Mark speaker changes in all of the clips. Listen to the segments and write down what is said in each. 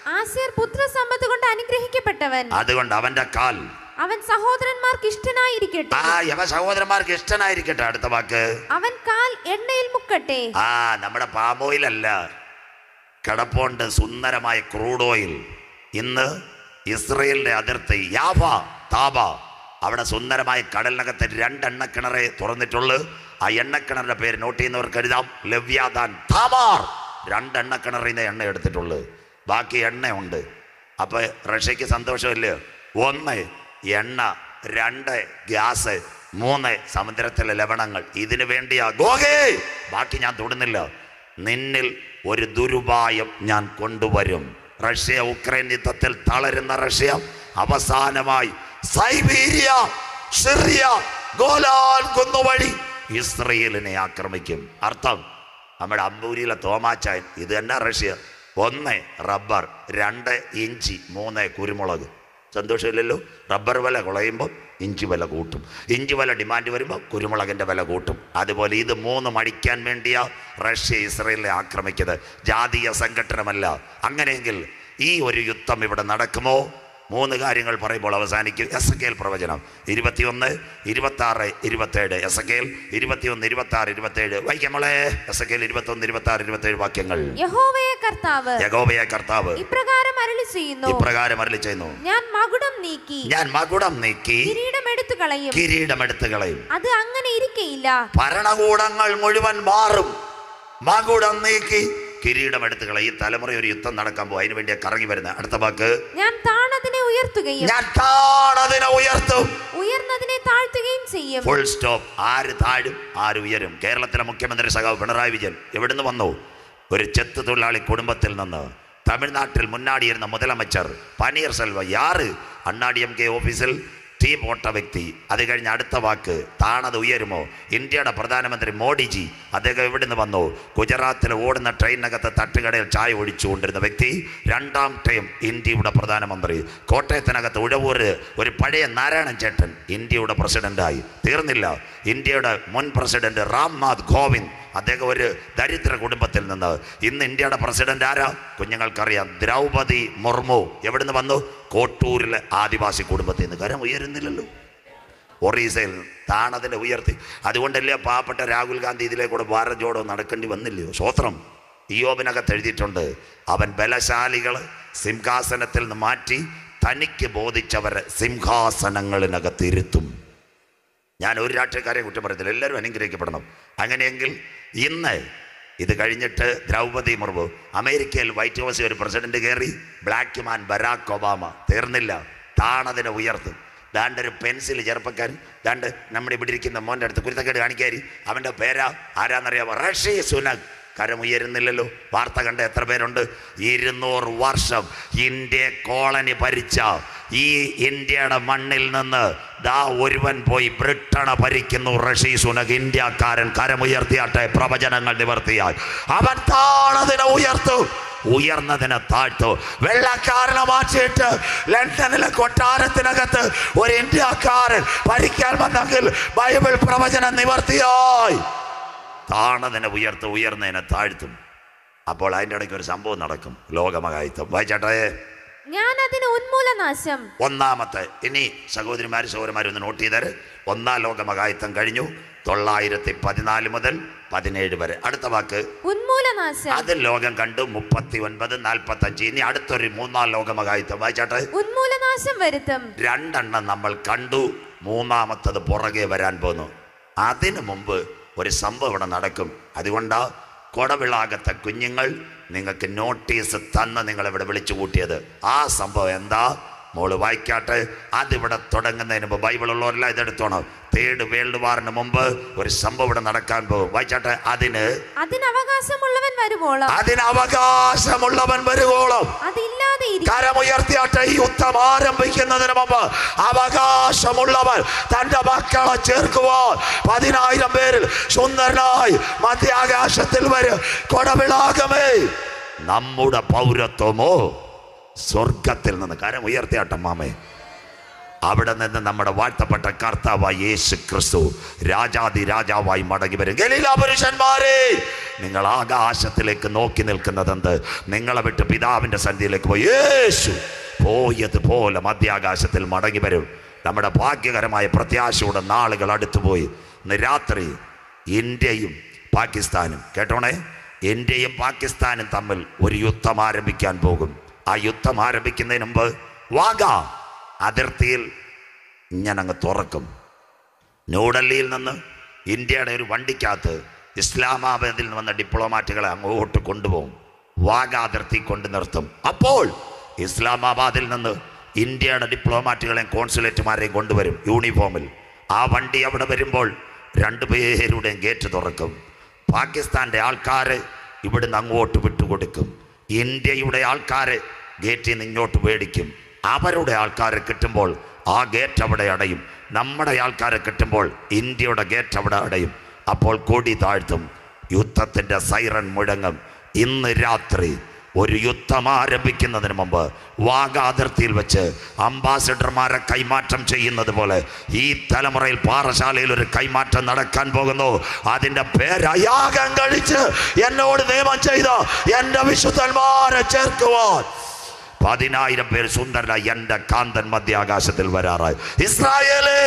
Speaker 1: Asher പുത്രസമ്പത്ത് കൊണ്ട് അനുഗ്രഹിക്കപ്പെട്ടവൻ
Speaker 2: അതുകൊണ്ട് അവന്റെ കാൽ
Speaker 1: അവൻ സഹോദരന്മാർക്ക് ഇഷ്ടനായിരിക്കട്ടെ
Speaker 2: ആ യവ സഹോദരന്മാർക്ക് ഇഷ്ടനായിരിക്കട്ടെ അടുത്ത വാക്ക്
Speaker 1: അവൻ കാൽ എണ്ണയിൽ മുക്കട്ടെ
Speaker 2: ആ നമ്മുടെ പാമോയിലല്ല കിടപ്പുണ്ട് സുന്ദരമായ ക്രൂഡ് ഓയിൽ ഇന്ന് ഇസ്രയേലിന്റെ അതിർത്തി യാഫ താബ അവിടെ സുന്ദരമായ കടലിനകത്ത് രണ്ട് എണ്ണക്കിണറെ തുറന്നിട്ടുള്ളു ആ എണ്ണക്കിണറിന്റെ പേര് നോട്ട് ചെയ്യുന്നവർക്ക് എഴുതാം ലവ്യാദാൻ താമാർ രണ്ട് എണ്ണക്കിണറിൽ നിന്ന് എണ്ണ എടുത്തിട്ടുള്ളു ബാക്കി എണ്ണയുണ്ട് അപ്പൊ റഷ്യക്ക് സന്തോഷമില്ലേ ഒന്ന് എണ്ണ രണ്ട് ഗ്യാസ് മൂന്ന് സമുദ്രത്തിലെ ലവണങ്ങൾ ഇതിനു വേണ്ടിയാ ഗോഗേ ബാക്കി ഞാൻ തൊടുന്നില്ല നിന്നിൽ ഒരു ദുരുപായം ഞാൻ കൊണ്ടുവരും റഷ്യ ഉക്രൈൻ യുദ്ധത്തിൽ തളരുന്ന റഷ്യ അവസാനമായി സൈബീരിയ സിറിയ ഗോലാൻ കുന്നുവഴി ഇസ്രയേലിനെ ആക്രമിക്കും അർത്ഥം നമ്മുടെ അമ്പൂരിയിലെ തോമാച്ചായൻ ഇത് തന്നെ റഷ്യ ഒന്ന് റബ്ബർ രണ്ട് ഇഞ്ചി മൂന്ന് കുരുമുളക് സന്തോഷമില്ലല്ലോ റബ്ബർ വില കുളയുമ്പോൾ ഇഞ്ചി വില കൂട്ടും ഇഞ്ചി വില ഡിമാൻഡ് വരുമ്പോൾ കുരുമുളകിൻ്റെ വില കൂട്ടും അതുപോലെ ഇത് മൂന്ന് മടിക്കാൻ വേണ്ടിയാ റഷ്യ ഇസ്രയേലിനെ ആക്രമിക്കുന്നത് ജാതീയ സംഘടനമല്ല അങ്ങനെയെങ്കിൽ ഈ ഒരു യുദ്ധം ഇവിടെ നടക്കുമോ മൂന്ന് കാര്യങ്ങൾ പറയുമ്പോൾ അവസാനിക്കും എസ് കെ എൽ പ്രവചനം ഇരുപത്തിയൊന്ന് ഇരുപത്തി ആറ് ഇരുപത്തേഴ് എസ് കെ എൽ ഇരുപത്തിയൊന്ന് ഇരുപത്തി ആറ് ഇരുപത്തേഴ് വായിക്കാമോളെ എസ് കെ എൽ ഇരുപത്തൊന്ന് ഇരുപത്തി ആറ് ഇരുപത്തേഴ് വാക്യങ്ങൾ
Speaker 1: യഹോവയെ കർത്താവ്
Speaker 2: യഗോബയ കർത്താവ്
Speaker 1: ഇപ്രകാരം അരുളി ചെയ്യുന്നു
Speaker 2: ഇപ്രകാരം അരളി ചെയ്യുന്നു
Speaker 1: ഞാൻ മകുടം നീക്കി
Speaker 2: ഞാൻ മകുടം നീക്കി
Speaker 1: കിരീടം എടുത്തു കളയും
Speaker 2: കിരീടമെടുത്ത് കളയും
Speaker 1: അത് അങ്ങനെ ഇരിക്കയില്ല
Speaker 2: ഭരണകൂടങ്ങൾ മുഴുവൻ മാറും മകുടം നീക്കി കിരീടം എടുത്ത് കളയും ഈ തലമുറ ഒരു യുദ്ധം നടക്കാൻ പോകും അതിനു വേണ്ടിയാ കറങ്ങി വരുന്നത് അടുത്ത വാക്ക്
Speaker 1: ഞാൻ താണതിനെ ഉയർത്തുകയും
Speaker 2: ഞാൻ താണതിനെ ഉയർത്തും
Speaker 1: ഉയർന്നതിനെ താഴ്ത്തുകയും ചെയ്യും
Speaker 2: ഫുൾ സ്റ്റോപ്പ് ആര് താഴും ആര് ഉയരും കേരളത്തിലെ മുഖ്യമന്ത്രി സഖാവ് പിണറായി വിജയൻ എവിടുന്ന് വന്നു ഒരു ചെത്ത് തൊഴിലാളി കുടുംബത്തിൽ നിന്ന് തമിഴ്നാട്ടിൽ മുന്നാടിയിരുന്ന മുതലമച്ചർ പനീർ സെൽവ യാറ് അണ്ണാടി എം കെ ഓഫീസിൽ ടീ പോട്ട വ്യക്തി അത് കഴിഞ്ഞ് അടുത്ത വാക്ക് താണത് ഉയരുമോ ഇന്ത്യയുടെ പ്രധാനമന്ത്രി മോഡിജി അദ്ദേഹം എവിടുന്ന് വന്നു ഗുജറാത്തിൽ ഓടുന്ന ട്രെയിനകത്ത് തട്ടുകടയിൽ ചായ ഒഴിച്ചു കൊണ്ടിരുന്ന വ്യക്തി രണ്ടാം ടൈം ഇന്ത്യയുടെ പ്രധാനമന്ത്രി കോട്ടയത്തിനകത്ത് ഉഴവൂര് ഒരു പഴയ നാരായണൻ ചേട്ടൻ ഇന്ത്യയുടെ പ്രസിഡന്റായി തീർന്നില്ല ഇന്ത്യയുടെ മുൻ പ്രസിഡന്റ് റാംനാഥ് കോവിന്ദ് അദ്ദേഹം ഒരു ദരിദ്ര കുടുംബത്തിൽ നിന്ന് ഇന്ന് ഇന്ത്യയുടെ പ്രസിഡന്റ് ആരാ കുഞ്ഞുങ്ങൾക്കറിയാം ദ്രൗപതി മുർമു എവിടുന്ന് വന്നു കോട്ടൂരിലെ ആദിവാസി കുടുംബത്തിൽ നിന്ന് കരം ഉയരുന്നില്ലല്ലോ ഒറീസയിൽ താണതിനെ ഉയർത്തി അതുകൊണ്ടല്ലേ പാവപ്പെട്ട രാഹുൽ ഗാന്ധി ഇതിലേക്കൂടെ ഭാരത് ജോഡോ നടക്കേണ്ടി വന്നില്ലയോ സ്വത്രം ഇയോബിനകത്ത് എഴുതിയിട്ടുണ്ട് അവൻ ബലശാലികൾ സിംഹാസനത്തിൽ നിന്ന് മാറ്റി തനിക്ക് ബോധിച്ചവരെ സിംഹാസനങ്ങളിനകത്ത് ഇരുത്തും ഞാൻ ഒരു രാഷ്ട്രീയക്കാരെ കുറ്റം പറയത്തില്ല എല്ലാവരും അനുഗ്രഹിക്കപ്പെടണം അങ്ങനെയെങ്കിൽ ഇന്ന് ഇത് കഴിഞ്ഞിട്ട് ദ്രൗപതി മുർമു അമേരിക്കയിൽ വൈറ്റ് ഹൗസിൽ ഒരു പ്രസിഡന്റ് കയറി ബ്ലാക്ക് മാൻ ബരാക്ക് ഒബാമ തീർന്നില്ല താണതിനെ ഉയർത്തും ദാണ്ട് ഒരു പെൻസിൽ ചെറുപ്പക്കാരൻ ദാണ്ട് നമ്മുടെ ഇവിടെ ഇരിക്കുന്ന മോൻ്റെ അടുത്ത് കുരുത്തക്കേട് കാണിക്കാരി അവൻ്റെ പേരാ ആരാന്നറിയാമോ റഷി സുനക് കരം ഉയരുന്നില്ലല്ലോ വാർത്ത കണ്ട എത്ര പേരുണ്ട് ഇരുന്നൂറ് വർഷം ഇന്ത്യ കോളനി ഭരിച്ച ഈ ഇന്ത്യയുടെ മണ്ണിൽ നിന്ന് ദാ ഒരുവൻ പോയി ബ്രിട്ടണ ഭരിക്കുന്നു റഷി സുനക് ഇന്ത്യക്കാരൻ കരമുയർത്തിയാട്ടെ പ്രവചനങ്ങൾ നിവർത്തിയാൽ അവൻ താണതിനെ ഉയർത്തും ഉയർന്നതിനെ താഴ്ത്തു വെള്ളക്കാരനെ മാറ്റിയിട്ട് ലണ്ടനിലെ കൊട്ടാരത്തിനകത്ത് ഒരു ഇന്ത്യക്കാരൻ ഭരിക്കാൻ വന്നെങ്കിൽ ബൈബിൾ പ്രവചനം നിവർത്തിയായി താണതിനെ ഉയർത്തും ഉയർന്നതിനെ താഴ്ത്തും അപ്പോൾ അതിൻ്റെ ഇടയ്ക്ക് ഒരു സംഭവം നടക്കും ലോകമകായിത്വം വായിച്ചാട്ടെ
Speaker 1: ഞാൻ അതിന് ഉന്മൂലനാശം
Speaker 2: ഒന്നാമത്തെ ഇനി സഹോദരിമാരും സഹോദരന്മാരും ഒന്ന് നോട്ട് ചെയ്തേര് ഒന്നാം ലോകമകായിത്വം കഴിഞ്ഞു തൊള്ളായിരത്തി പതിനാല് മുതൽ പതിനേഴ് വരെ അടുത്ത വാക്ക്
Speaker 1: ഉന്മൂലനാശം
Speaker 2: അത് ലോകം കണ്ടു മുപ്പത്തി ഒൻപത് നാൽപ്പത്തി അഞ്ച് ഇനി അടുത്തൊരു മൂന്നാം ലോകമകായിത്വം വായിച്ചാട്ടെ
Speaker 1: ഉന്മൂലനാശം വരുത്തും
Speaker 2: രണ്ടെണ്ണം നമ്മൾ കണ്ടു മൂന്നാമത്തത് പുറകെ വരാൻ പോന്നു അതിനു മുമ്പ് ഒരു സംഭവം ഇവിടെ നടക്കും അതുകൊണ്ടാ കൊടവിളാകത്തെ കുഞ്ഞുങ്ങൾ നിങ്ങൾക്ക് നോട്ടീസ് തന്ന് നിങ്ങൾ ഇവിടെ വിളിച്ചു കൂട്ടിയത് ആ സംഭവം എന്താ മോള് വായിക്കാട്ടെ അതിവിടെ തുടങ്ങുന്നതിന് മുമ്പ് ബൈബിളുള്ളവരെല്ലാം ഇതെടുത്തോണം തേർഡ് വേൾഡ് വാറിന് മുമ്പ് ഒരു സംഭവം ഇവിടെ നടക്കാൻ പോകും വായിച്ചാട്ടെ അതിന്
Speaker 1: അതിന് അവകാശമുള്ളവൻ വരുവോളം
Speaker 2: അതിന് അവകാശമുള്ളവൻ വരുവോളം
Speaker 1: അതില്ലാതെ ഇരിക്കും
Speaker 2: കരമുയർത്തിയാട്ടെ ഈ യുദ്ധം ആരംഭിക്കുന്നതിന് മുമ്പ് അവകാശമുള്ളവൻ തന്റെ മക്കളെ ചേർക്കുവാൻ പതിനായിരം പേരിൽ സുന്ദരനായി മധ്യാകാശത്തിൽ വരും കൊടവിളാകമേ നമ്മുടെ പൗരത്വമോ സ്വർഗത്തിൽ നിന്ന് കരം ഉയർത്തിയാട്ടെ മാമേ അവിടെ നിന്ന് നമ്മുടെ വാഴ്ത്തപ്പെട്ട കർത്താവായ യേശു ക്രിസ്തു രാജാതി രാജാവായി മടങ്ങി വരും ഗലീല പുരുഷന്മാരെ നിങ്ങൾ ആകാശത്തിലേക്ക് നോക്കി നിൽക്കുന്നതെന്ത് നിങ്ങളെ വിട്ട് പിതാവിന്റെ സന്ധിയിലേക്ക് പോയി യേശു പോയതുപോലെ മധ്യാകാശത്തിൽ മടങ്ങി വരും നമ്മുടെ ഭാഗ്യകരമായ പ്രത്യാശയുടെ നാളുകൾ അടുത്തുപോയി ഇന്ന് രാത്രി ഇന്ത്യയും പാകിസ്ഥാനും കേട്ടോണേ ഇന്ത്യയും പാകിസ്ഥാനും തമ്മിൽ ഒരു യുദ്ധം ആരംഭിക്കാൻ പോകും ആ യുദ്ധം ആരംഭിക്കുന്നതിന് മുമ്പ് വാഗ അതിർത്തിയിൽ ഞാൻ അങ്ങ് തുറക്കും ന്യൂഡൽഹിയിൽ നിന്ന് ഇന്ത്യയുടെ ഒരു വണ്ടിക്കകത്ത് ഇസ്ലാമാബാദിൽ നിന്ന് വന്ന ഡിപ്ലോമാറ്റുകളെ അങ്ങോട്ട് കൊണ്ടുപോകും വാഗ അതിർത്തി കൊണ്ടു നിർത്തും അപ്പോൾ ഇസ്ലാമാബാദിൽ നിന്ന് ഇന്ത്യയുടെ ഡിപ്ലോമാറ്റുകളെയും കോൺസുലേറ്റുമാരെയും കൊണ്ടുവരും യൂണിഫോമിൽ ആ വണ്ടി അവിടെ വരുമ്പോൾ രണ്ടുപേരുടെയും ഗേറ്റ് തുറക്കും പാകിസ്ഥാന്റെ ആൾക്കാര് ഇവിടുന്ന് അങ്ങോട്ട് വിട്ടുകൊടുക്കും ഇന്ത്യയുടെ ആൾക്കാര് ഗേറ്റിൽ നിന്ന് ഇങ്ങോട്ട് മേടിക്കും അവരുടെ ആൾക്കാരെ കിട്ടുമ്പോൾ ആ ഗേറ്റ് അവിടെ അടയും നമ്മുടെ ആൾക്കാരെ കിട്ടുമ്പോൾ ഇന്ത്യയുടെ ഗേറ്റ് അവിടെ അടയും അപ്പോൾ കൊടി താഴ്ത്തും യുദ്ധത്തിന്റെ സൈറൻ മുഴങ്ങും ഇന്ന് രാത്രി ഒരു യുദ്ധം ആരംഭിക്കുന്നതിന് മുമ്പ് വാഗ അതിർത്തിയിൽ വെച്ച് അംബാസിഡർമാരെ കൈമാറ്റം ചെയ്യുന്നത് പോലെ ഈ തലമുറയിൽ പാറശാലയിൽ ഒരു കൈമാറ്റം നടക്കാൻ പോകുന്നു അതിന്റെ പേരയാഗം കഴിച്ച് എന്നോട് നിയമം ചെയ്ത എന്റെ വിശുദ്ധന്മാരെ ചേർക്കുവാൻ പതിനായിരം പേര് സുന്ദരനായി എന്റെ കാന്തൻ മധ്യാകാശത്തിൽ വരാറായി ഇസ്രായേലേ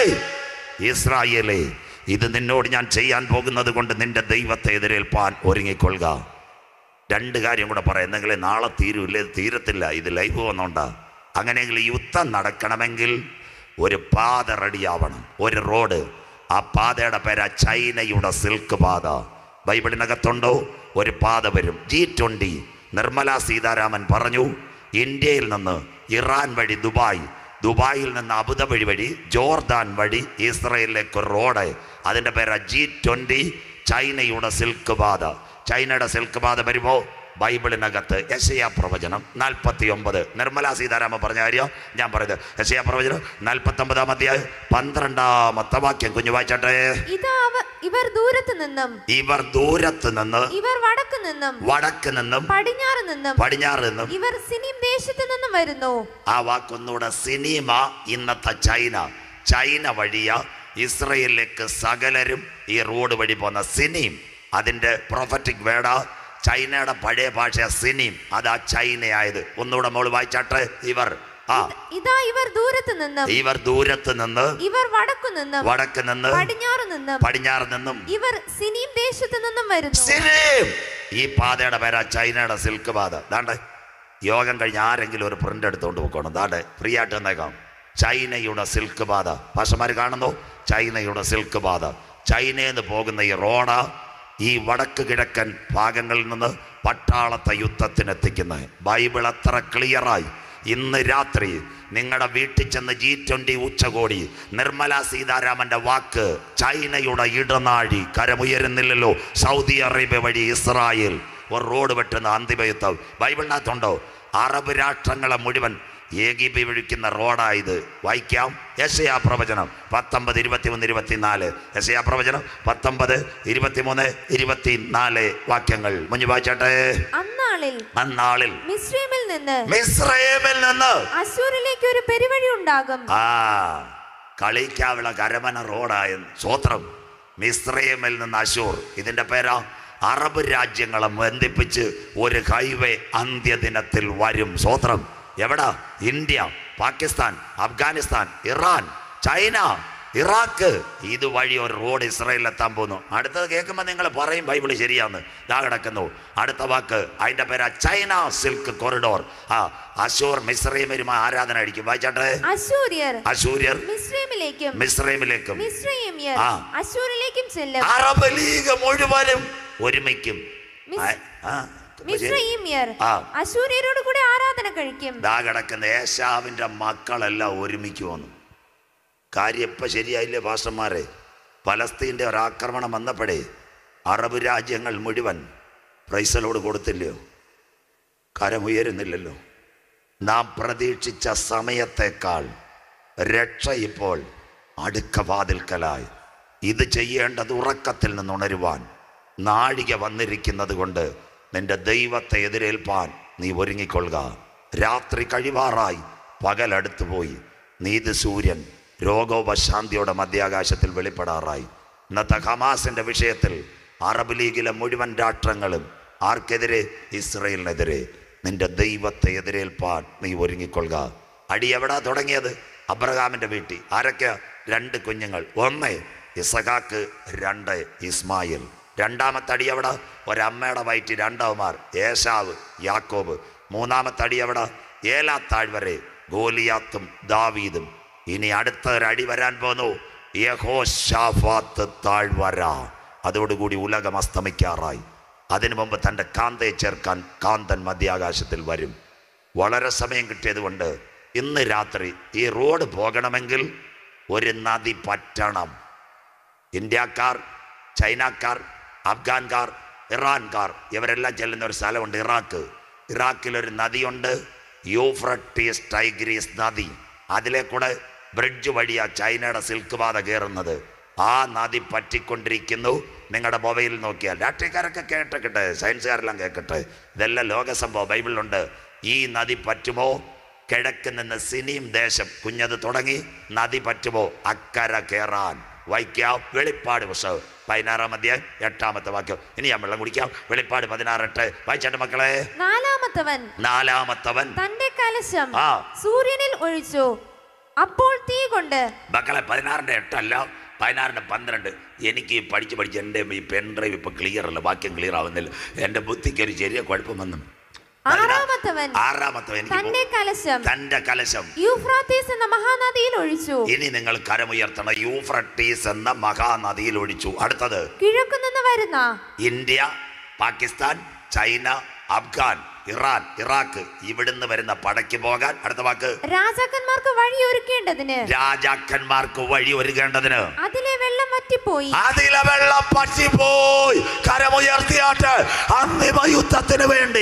Speaker 2: ഇസ്രായേലേ ഇത് നിന്നോട് ഞാൻ ചെയ്യാൻ പോകുന്നത് കൊണ്ട് നിന്റെ ദൈവത്തെ എതിരേൽപ്പാൻ ഒരുങ്ങിക്കൊള്ളുക രണ്ട് കാര്യം കൂടെ പറയാം എന്തെങ്കിലും നാളെ തീരൂല്ല ഇത് തീരത്തില്ല ഇത് ലൈവ് വന്നോണ്ടാ അങ്ങനെയെങ്കിൽ ഈ യുദ്ധം നടക്കണമെങ്കിൽ ഒരു പാത റെഡിയാവണം ഒരു റോഡ് ആ പാതയുടെ പേരാ ചൈനയുടെ സിൽക്ക് പാത ബൈബിളിനകത്തുണ്ടോ ഒരു പാത വരും ജി ട്വൻ്റി നിർമ്മല സീതാരാമൻ പറഞ്ഞു ഇന്ത്യയിൽ നിന്ന് ഇറാൻ വഴി ദുബായ് ദുബായിൽ നിന്ന് അബുദാബി വഴി ജോർദാൻ വഴി ഇസ്രയേലിലേക്ക് ഒരു റോഡ് അതിൻ്റെ പേരാ ജി ട്വൻ്റി ചൈനയുടെ സിൽക്ക് പാത ചൈനയുടെ സിൽക്ക് പാത വരുമ്പോൾ ബൈബിളിനകത്ത് യശയാ പ്രവചനം നാൽപ്പത്തി ഒമ്പത് നിർമ്മല സീതാരാമൻ പറഞ്ഞ കാര്യം ഞാൻ പറയുന്നത് യശയാ പ്രവചനം നാൽപ്പത്തി ഒമ്പതാം അധ്യായം പന്ത്രണ്ടാമത്തെ വാക്യം കുഞ്ഞു വായിച്ചട്ടെ
Speaker 1: ഇതാ അവ ഇവർ ദൂരത്ത് നിന്നും
Speaker 2: ഇവർ ദൂരത്ത് നിന്ന്
Speaker 1: ഇവർ വടക്ക് നിന്നും
Speaker 2: വടക്ക് നിന്നും
Speaker 1: പടിഞ്ഞാറ് നിന്നും
Speaker 2: പടിഞ്ഞാറ് നിന്നും
Speaker 1: ഇവർ സിനിം ദേശത്ത് നിന്നും വരുന്നു
Speaker 2: ആ വാക്കൊന്നുകൂടെ സിനിമ ഇന്നത്തെ ചൈന ചൈന വഴിയ ഇസ്രയേലിലേക്ക് സകലരും ഈ റോഡ് വഴി പോകുന്ന സിനിം അതിൻ്റെ പ്രൊഫറ്റിക് വേട ചൈനയുടെ പഴയ ഭാഷ സിനിം അതാ ചൈനയായത് ഒന്നുകൂടെ മോള് വായിച്ചാട്ടെ ഇവർ ആ
Speaker 1: ഇതാ ഇവർ ദൂരത്ത് നിന്നും
Speaker 2: ഇവർ ദൂരത്ത് നിന്ന്
Speaker 1: ഇവർ വടക്കു നിന്നും
Speaker 2: വടക്ക് നിന്ന്
Speaker 1: പടിഞ്ഞാറ് നിന്നും
Speaker 2: പടിഞ്ഞാറ് നിന്നും
Speaker 1: ഇവർ സിനിം ദേശത്ത് നിന്നും വരുന്നു
Speaker 2: സിനിം ഈ പാതയുടെ പേരാ ചൈനയുടെ സിൽക്ക് പാത ദാണ്ടെ യോഗം കഴിഞ്ഞ് ആരെങ്കിലും ഒരു പ്രിന്റ് എടുത്തുകൊണ്ട് പോക്കണം ദാണ്ടെ ഫ്രീ ആയിട്ട് തന്നേക്കാം ചൈനയുടെ സിൽക്ക് പാത ഭാഷമാർ കാണുന്നു ചൈനയുടെ സിൽക്ക് പാത ചൈനയിൽ നിന്ന് പോകുന്ന ഈ റോഡ ഈ വടക്ക് കിഴക്കൻ ഭാഗങ്ങളിൽ നിന്ന് പട്ടാളത്തെ യുദ്ധത്തിനെത്തിക്കുന്നത് ബൈബിൾ അത്ര ക്ലിയറായി ഇന്ന് രാത്രി നിങ്ങളുടെ വീട്ടിൽ ചെന്ന് ജി ട്വന്റി ഉച്ചകോടി നിർമ്മല സീതാരാമന്റെ വാക്ക് ചൈനയുടെ ഇടനാഴി കരമുയരുന്നില്ലല്ലോ സൗദി അറേബ്യ വഴി ഇസ്രായേൽ ഒരു റോഡ് വെട്ടുന്ന അന്തിമയുദ്ധം ബൈബിളിനകത്തുണ്ടോ അറബ് രാഷ്ട്രങ്ങളെ മുഴുവൻ ഏകീഭവിക്കുന്ന റോഡായത് വായിക്കാം യശയാ പ്രവചനം പത്തൊമ്പത് ഇരുപത്തിമൂന്ന് ഇരുപത്തിനാല് യശയാ പ്രവചനം പത്തൊമ്പത് ഇരുപത്തിമൂന്ന് ഇരുപത്തിനാല് വാക്യങ്ങൾ മുഞ്ഞു വായിച്ചാട്ടെ
Speaker 1: അന്നാളിൽ
Speaker 2: അന്നാളിൽ
Speaker 1: മിസ്രൈമിൽ നിന്ന്
Speaker 2: മിസ്രൈമിൽ നിന്ന്
Speaker 1: അശൂരിലേക്ക് ഒരു പെരുവഴി ഉണ്ടാകും
Speaker 2: ആ കളിക്കാവിള കരമന റോഡായ സ്വോത്രം മിസ്രൈമിൽ നിന്ന് അശൂർ ഇതിന്റെ പേരാ അറബ് രാജ്യങ്ങളെ ബന്ധിപ്പിച്ച് ഒരു ഹൈവേ അന്ത്യദിനത്തിൽ വരും സ്വോത്രം എവിടാ India Pakistan Afghanistan Iran China Iraq ഇതുവഴി ഒരു റോഡ് ഇസ്രായേലിൽ എത്താൻ പോകുന്നു അടുത്തത് കേൾക്കുമ്പോൾ നിങ്ങൾ പറയും ബൈബിള് ശരിയാന്ന് ഇതാ കിടക്കുന്നു അടുത്ത വാക്ക് അതിന്റെ പേരാ ചൈന സിൽക്ക് കൊറിഡോർ ആ അശൂർ മിസ്രൈമരുമായി ആരാധന അടിക്കും വായിച്ചാട്ടെ
Speaker 1: അശൂര്യർ
Speaker 2: അശൂര്യർ
Speaker 1: മിസ്രൈമിലേക്കും
Speaker 2: മിസ്രൈമിലേക്കും
Speaker 1: മിസ്രൈമ്യർ
Speaker 2: ആ.
Speaker 1: അശൂരിലേക്കും ചെല്ലും
Speaker 2: അറബ് ലീഗ് മുഴുവനും ഒരുമിക്കും
Speaker 1: മിസ്-
Speaker 2: ആ, ആ,
Speaker 1: മിസ്രൈമ്യർ
Speaker 2: ആ.
Speaker 1: അശൂര്യരോട് കൂടെ ആരാധന കഴിക്കും
Speaker 2: ദാ കിടക്കുന്ന ഏശാവിന്റെ മക്കളെല്ലാം ഒരുമിക്കുവന്നു കാര്യം ഇപ്പം ശരിയായില്ലേ ഭാഷന്മാരെ പലസ്തീൻ്റെ ഒരാക്രമണം വന്നപ്പോഴേ അറബ് രാജ്യങ്ങൾ മുഴുവൻ പ്രൈസലോട് കൊടുത്തില്ലയോ കരമുയരുന്നില്ലല്ലോ നാം പ്രതീക്ഷിച്ച സമയത്തേക്കാൾ രക്ഷ ഇപ്പോൾ അടുക്ക വാതിൽക്കലായി ഇത് ചെയ്യേണ്ടത് ഉറക്കത്തിൽ നിന്നുണരുവാൻ നാഴിക വന്നിരിക്കുന്നത് കൊണ്ട് നിന്റെ ദൈവത്തെ എതിരേൽപ്പാൻ നീ ഒരുങ്ങിക്കൊള്ളുക രാത്രി കഴിവാറായി പകലടുത്തു പോയി നീതി സൂര്യൻ രോഗോപശാന്തിയുടെ മധ്യാകാശത്തിൽ വെളിപ്പെടാറായി ഇന്നത്തെ ഹമാസിന്റെ വിഷയത്തിൽ അറബ് ലീഗിലെ മുഴുവൻ രാഷ്ട്രങ്ങളും ആർക്കെതിരെ ഇസ്രയേലിനെതിരെ നിന്റെ ദൈവത്തെ എതിരേൽപ്പാൻ നീ ഒരുങ്ങിക്കൊള്ളുക അടി എവിടാ തുടങ്ങിയത് അബ്രഹാമിന്റെ വീട്ടിൽ ആരൊക്കെയാ രണ്ട് കുഞ്ഞുങ്ങൾ ഒന്ന് ഇസഹാക്ക് രണ്ട് ഇസ്മായിൽ രണ്ടാമത്തെ അടി എവിടെ ഒരമ്മയുടെ വയറ്റി രണ്ടവന്മാർ ഏശാവ് യാക്കോബ് മൂന്നാമത്തെ അടി എവിടെ ഏലാ താഴ്വരെ ഗോലിയാത്തും ദാവീദും ഇനി അടുത്ത ഒരു അടി വരാൻ പോന്നു യഹോശാഫാത്ത് താഴ്വര അതോടുകൂടി ഉലകം അസ്തമിക്കാറായി അതിനു മുമ്പ് തൻ്റെ കാന്തയെ ചേർക്കാൻ കാന്തൻ മധ്യാകാശത്തിൽ വരും വളരെ സമയം കിട്ടിയതുകൊണ്ട് ഇന്ന് രാത്രി ഈ റോഡ് പോകണമെങ്കിൽ ഒരു നദി പറ്റണം ഇന്ത്യക്കാർ ചൈനക്കാർ അഫ്ഗാൻകാർ ഇറാൻകാർ ഇവരെല്ലാം ചെല്ലുന്ന ഒരു സ്ഥലമുണ്ട് ഇറാഖ് ഇറാഖിൽ ഒരു നദിയുണ്ട് യൂഫ്രട്ടീസ് ടൈഗ്രീസ് നദി അതിലെ കൂടെ ബ്രിഡ്ജ് വഴിയാ ചൈനയുടെ സിൽക്ക് പാത കയറുന്നത് ആ നദി പറ്റിക്കൊണ്ടിരിക്കുന്നു നിങ്ങളുടെ മൊബൈലിൽ നോക്കിയാൽ രാഷ്ട്രീയക്കാരൊക്കെ കേട്ടേക്കട്ടെ സയൻസുകാരെല്ലാം കേൾക്കട്ടെ ഇതെല്ലാം ലോക സംഭവം ബൈബിളിലുണ്ട് ഈ നദി പറ്റുമോ കിഴക്ക് നിന്ന് സിനിയും ദേശം കുഞ്ഞത് തുടങ്ങി നദി പറ്റുമോ അക്കര കയറാൻ വായിക്കാം വെളിപ്പാട് പുസ്തകം പതിനാറാം അധ്യായം എട്ടാമത്തെ വാക്യം ഇനി ഞാൻ വെള്ളം കുടിക്കാം വെളിപ്പാട് പതിനാറെട്ട് വായിച്ചേട്ടെ മക്കളെ
Speaker 1: നാലാമത്തവൻ
Speaker 2: നാലാമത്തവൻ
Speaker 1: തന്റെ കലശം
Speaker 2: ആ.
Speaker 1: സൂര്യനിൽ ഒഴിച്ചു അപ്പോൾ തീ കൊണ്ട്
Speaker 2: മക്കളെ പതിനാറിൻ്റെ എട്ടല്ല പതിനാറിൻ്റെ പന്ത്രണ്ട് എനിക്ക് ഈ പഠിച്ച് പഠിച്ച് എൻ്റെ ഈ പെൻ ഡ്രൈവ് ഇപ്പം ക്ലിയർ അല്ല വാക്യം ക്ലിയർ ആവുന്നില്ല എൻ്റെ ബുദ്ധിക്ക് ഒരു ചെറിയ കുഴപ്പം വന്നു
Speaker 1: ആറാമത്തവൻ
Speaker 2: ആറാമത്തവൻ എനിക്ക്
Speaker 1: തന്റെ കലശം
Speaker 2: തൻ്റെ കലശം
Speaker 1: യൂഫ്രാത്തീസ് എന്ന മഹാനദിയിൽ ഒഴിച്ചു
Speaker 2: ഇനി നിങ്ങൾ കരമുയർത്തണം യൂഫ്രട്ടീസ് എന്ന മഹാനദിയിൽ ഒഴിച്ചു അടുത്തത്
Speaker 1: കിഴക്കുനിന്ന് വരുന്ന
Speaker 2: India Pakistan China Afghan Iran Iraq ഇവിടുന്ന് വരുന്ന പടയ്ക്ക് പോകാൻ അടുത്ത വാക്ക്
Speaker 1: രാജാക്കന്മാർക്ക് വഴിയൊരുക്കേണ്ടതിന്
Speaker 2: രാജാക്കന്മാർക്ക് വഴി ഒരുക്കേണ്ടതിന്
Speaker 1: അതിലെ വെള്ളം വറ്റിപ്പോയി
Speaker 2: അതിലെ വെള്ളം പറ്റിപ്പോയി കരമുയർത്തിയാട്ട് അന്തിമ യുദ്ധത്തിന് വേണ്ടി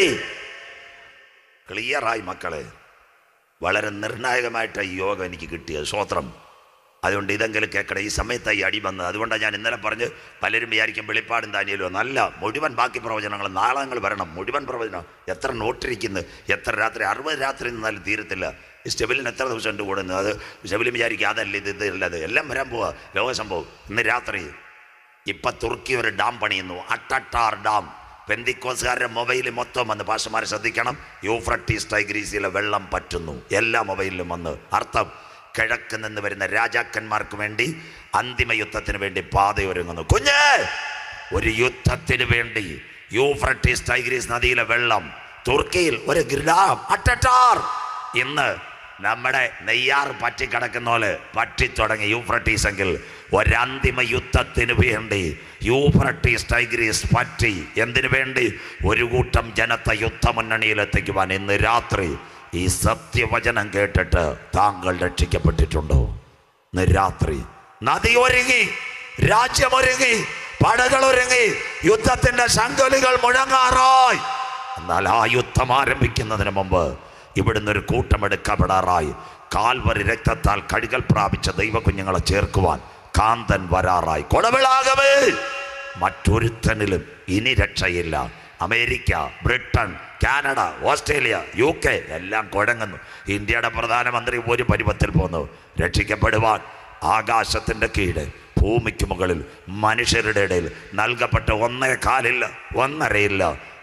Speaker 2: ക്ലിയറായി മക്കളെ വളരെ നിർണായകമായിട്ട് ഈ യോഗം എനിക്ക് കിട്ടിയത് സ്വോത്രം അതുകൊണ്ട് ഇതെങ്കിലും കേൾക്കണം ഈ സമയത്ത് ഈ അടി വന്നത് അതുകൊണ്ടാണ് ഞാൻ ഇന്നലെ പറഞ്ഞ് പലരും വിചാരിക്കും വെളിപ്പാടും താനിയല്ലോ നല്ല മുഴുവൻ ബാക്കി പ്രവചനങ്ങൾ നാളെ നിങ്ങൾ വരണം മുഴുവൻ പ്രവചനം എത്ര നോട്ടിരിക്കുന്നു എത്ര രാത്രി അറുപത് രാത്രി നിന്നാലും തീരത്തില്ല ഈ സ്റ്റെബിലിന് എത്ര ദിവസം ഉണ്ട് കൂടുന്നത് അത് സ്റ്റെബിലും വിചാരിക്കും അതല്ല ഇത് ഇത് അല്ലത് എല്ലാം വരാൻ പോവാ ലോക സംഭവം ഇന്ന് രാത്രി ഇപ്പൊ തുർക്കി ഒരു ഡാം പണിയുന്നു അട്ടട്ടാർ ഡാം പെന്തിക്കോസുകാരുടെ മൊബൈലിൽ മൊത്തം വന്ന് പാഷമാരെ ശ്രദ്ധിക്കണം യൂഫ്രട്ടീസ് ടൈഗ്രീസിലെ വെള്ളം പറ്റുന്നു എല്ലാ മൊബൈലിലും വന്ന് അർത്ഥം കിഴക്ക് നിന്ന് വരുന്ന രാജാക്കന്മാർക്ക് വേണ്ടി അന്തിമ യുദ്ധത്തിന് വേണ്ടി പാതയൊരുങ്ങുന്നു കുഞ്ഞ് ഒരു യുദ്ധത്തിന് വേണ്ടി യൂഫ്രട്ടീസ് ടൈഗ്രീസ് നദിയിലെ വെള്ളം തുർക്കിയിൽ ഒരു ഗ്രാം അട്ടട്ടാർ ഇന്ന് നമ്മുടെ നെയ്യാർ പറ്റിക്കിടക്കുന്ന പോലെ പറ്റിത്തുടങ്ങി യൂഫ്രട്ടീസ് എങ്കിൽ ഒരന്തിമ യുദ്ധത്തിന് വേണ്ടി യൂഫ്രട്ടീസ് ടൈഗ്രീസ് പറ്റി എന്തിനു വേണ്ടി ഒരു കൂട്ടം ജനത്തെ യുദ്ധമുന്നണിയിൽ എത്തിക്കുവാൻ ഇന്ന് രാത്രി ഈ സത്യവചനം കേട്ടിട്ട് താങ്കൾ രക്ഷിക്കപ്പെട്ടിട്ടുണ്ടോ ഇന്ന് രാത്രി നദി ഒരുങ്ങി രാജ്യം ഒരുങ്ങി പടകൾ ഒരുങ്ങി യുദ്ധത്തിന്റെ ശങ്കുലികൾ മുഴങ്ങാറായി എന്നാൽ ആ യുദ്ധം ആരംഭിക്കുന്നതിന് മുമ്പ് ഇവിടുന്ന് ഒരു കൂട്ടമെടുക്കപ്പെടാറായി കാൽവരി രക്തത്താൽ കഴുകൽ പ്രാപിച്ച ദൈവ കുഞ്ഞുങ്ങളെ ചേർക്കുവാൻ കാന്തൻ വരാറായി കൊടവിളാകവേ മറ്റൊരുത്തനിലും ഇനി രക്ഷയില്ല America Britain Canada Australia U K എല്ലാം കുഴങ്ങുന്നു ഇന്ത്യയുടെ പ്രധാനമന്ത്രി ഒരു പരുവത്തിൽ പോന്നു രക്ഷിക്കപ്പെടുവാൻ ആകാശത്തിന്റെ കീഴ് ഭൂമിക്ക് മുകളിൽ മനുഷ്യരുടെ ഇടയിൽ നൽകപ്പെട്ട ഒന്നേ കാലില്ല ഒന്നരയില്ല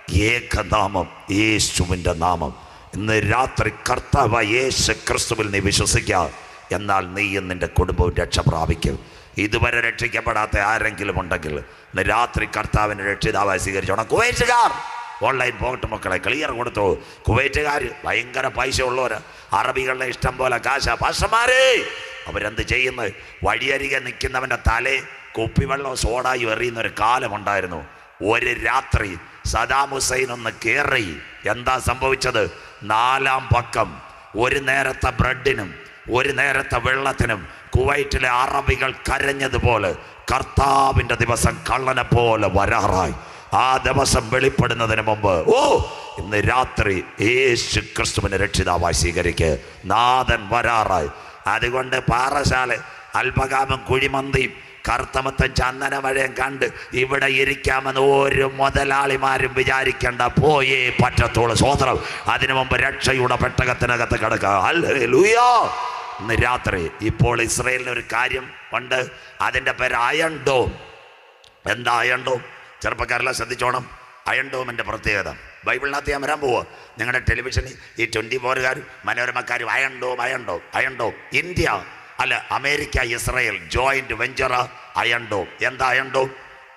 Speaker 2: ഏകനാമം യേശുവിൻ്റെ നാമം ഇന്ന് രാത്രി കർത്താവ് യേശു ക്രിസ്തുവിൽ നീ വിശ്വസിക്കുക എന്നാൽ നീയും നിന്റെ കുടുംബവും രക്ഷ പ്രാപിക്കും ഇതുവരെ രക്ഷിക്കപ്പെടാത്ത ആരെങ്കിലും ഉണ്ടെങ്കിൽ ഇന്ന് രാത്രി കർത്താവിനെ രക്ഷിതാവായി സ്വീകരിച്ചോണം കുവൈറ്റുകാർ ഓൺലൈൻ പോകട്ടെ മക്കളെ ക്ലിയർ കൊടുത്തു കുവൈറ്റുകാർ ഭയങ്കര പൈസ ഉള്ളവര് അറബികളുടെ ഇഷ്ടം പോലെ കാശ പാഷമാരേ അവരെന്ത് ചെയ്യുന്നത് വഴിയരികെ നിൽക്കുന്നവൻ്റെ തലേ കുപ്പിവെള്ളം സോഡായും എറിയുന്ന ഒരു കാലമുണ്ടായിരുന്നു ഒരു രാത്രി സദാം ഹുസൈൻ ഒന്ന് കയറി എന്താ സംഭവിച്ചത് നാലാം പക്കം ഒരു നേരത്തെ ബ്രെഡിനും ഒരു നേരത്തെ വെള്ളത്തിനും കുവൈറ്റിലെ അറബികൾ കരഞ്ഞതുപോലെ കർത്താവിൻ്റെ ദിവസം കള്ളനെ പോലെ വരാറായി ആ ദിവസം വെളിപ്പെടുന്നതിന് മുമ്പ് ഓ ഇന്ന് രാത്രി യേശു ക്രിസ്തുവിനെ രക്ഷിതാവായി സ്വീകരിക്ക് നാഥൻ വരാറായി അതുകൊണ്ട് പാറശാല അൽപകാമം കുഴിമന്തിയും കറുത്തമത്തം ചന്ദനമഴയും കണ്ട് ഇവിടെ ഇരിക്കാമെന്ന് ഒരു മുതലാളിമാരും വിചാരിക്കേണ്ട പോയേ പറ്റത്തുള്ളൂ സ്വോത്രം അതിനു മുമ്പ് രക്ഷയുടെ പെട്ടകത്തിനകത്ത് കിടക്കുക അല്ലേ ഇന്ന് രാത്രി ഇപ്പോൾ ഇസ്രയേലിന് ഒരു കാര്യം ഉണ്ട് അതിൻ്റെ പേര് അയൺ ഡോം എന്താ അയൺ ഡോം ചെറുപ്പക്കാരെല്ലാം ശ്രദ്ധിച്ചോണം അയൺ ഡോമിൻ്റെ പ്രത്യേകത ബൈബിളിനകത്ത് ഞാൻ വരാൻ പോവുക നിങ്ങളുടെ ടെലിവിഷനിൽ ഈ ട്വൻറ്റി ഫോറുകാരും മനോരമക്കാരും iron dome iron dome iron dome India അല്ല America Israel joint venture iron dome എന്താ അയൺ ഡോം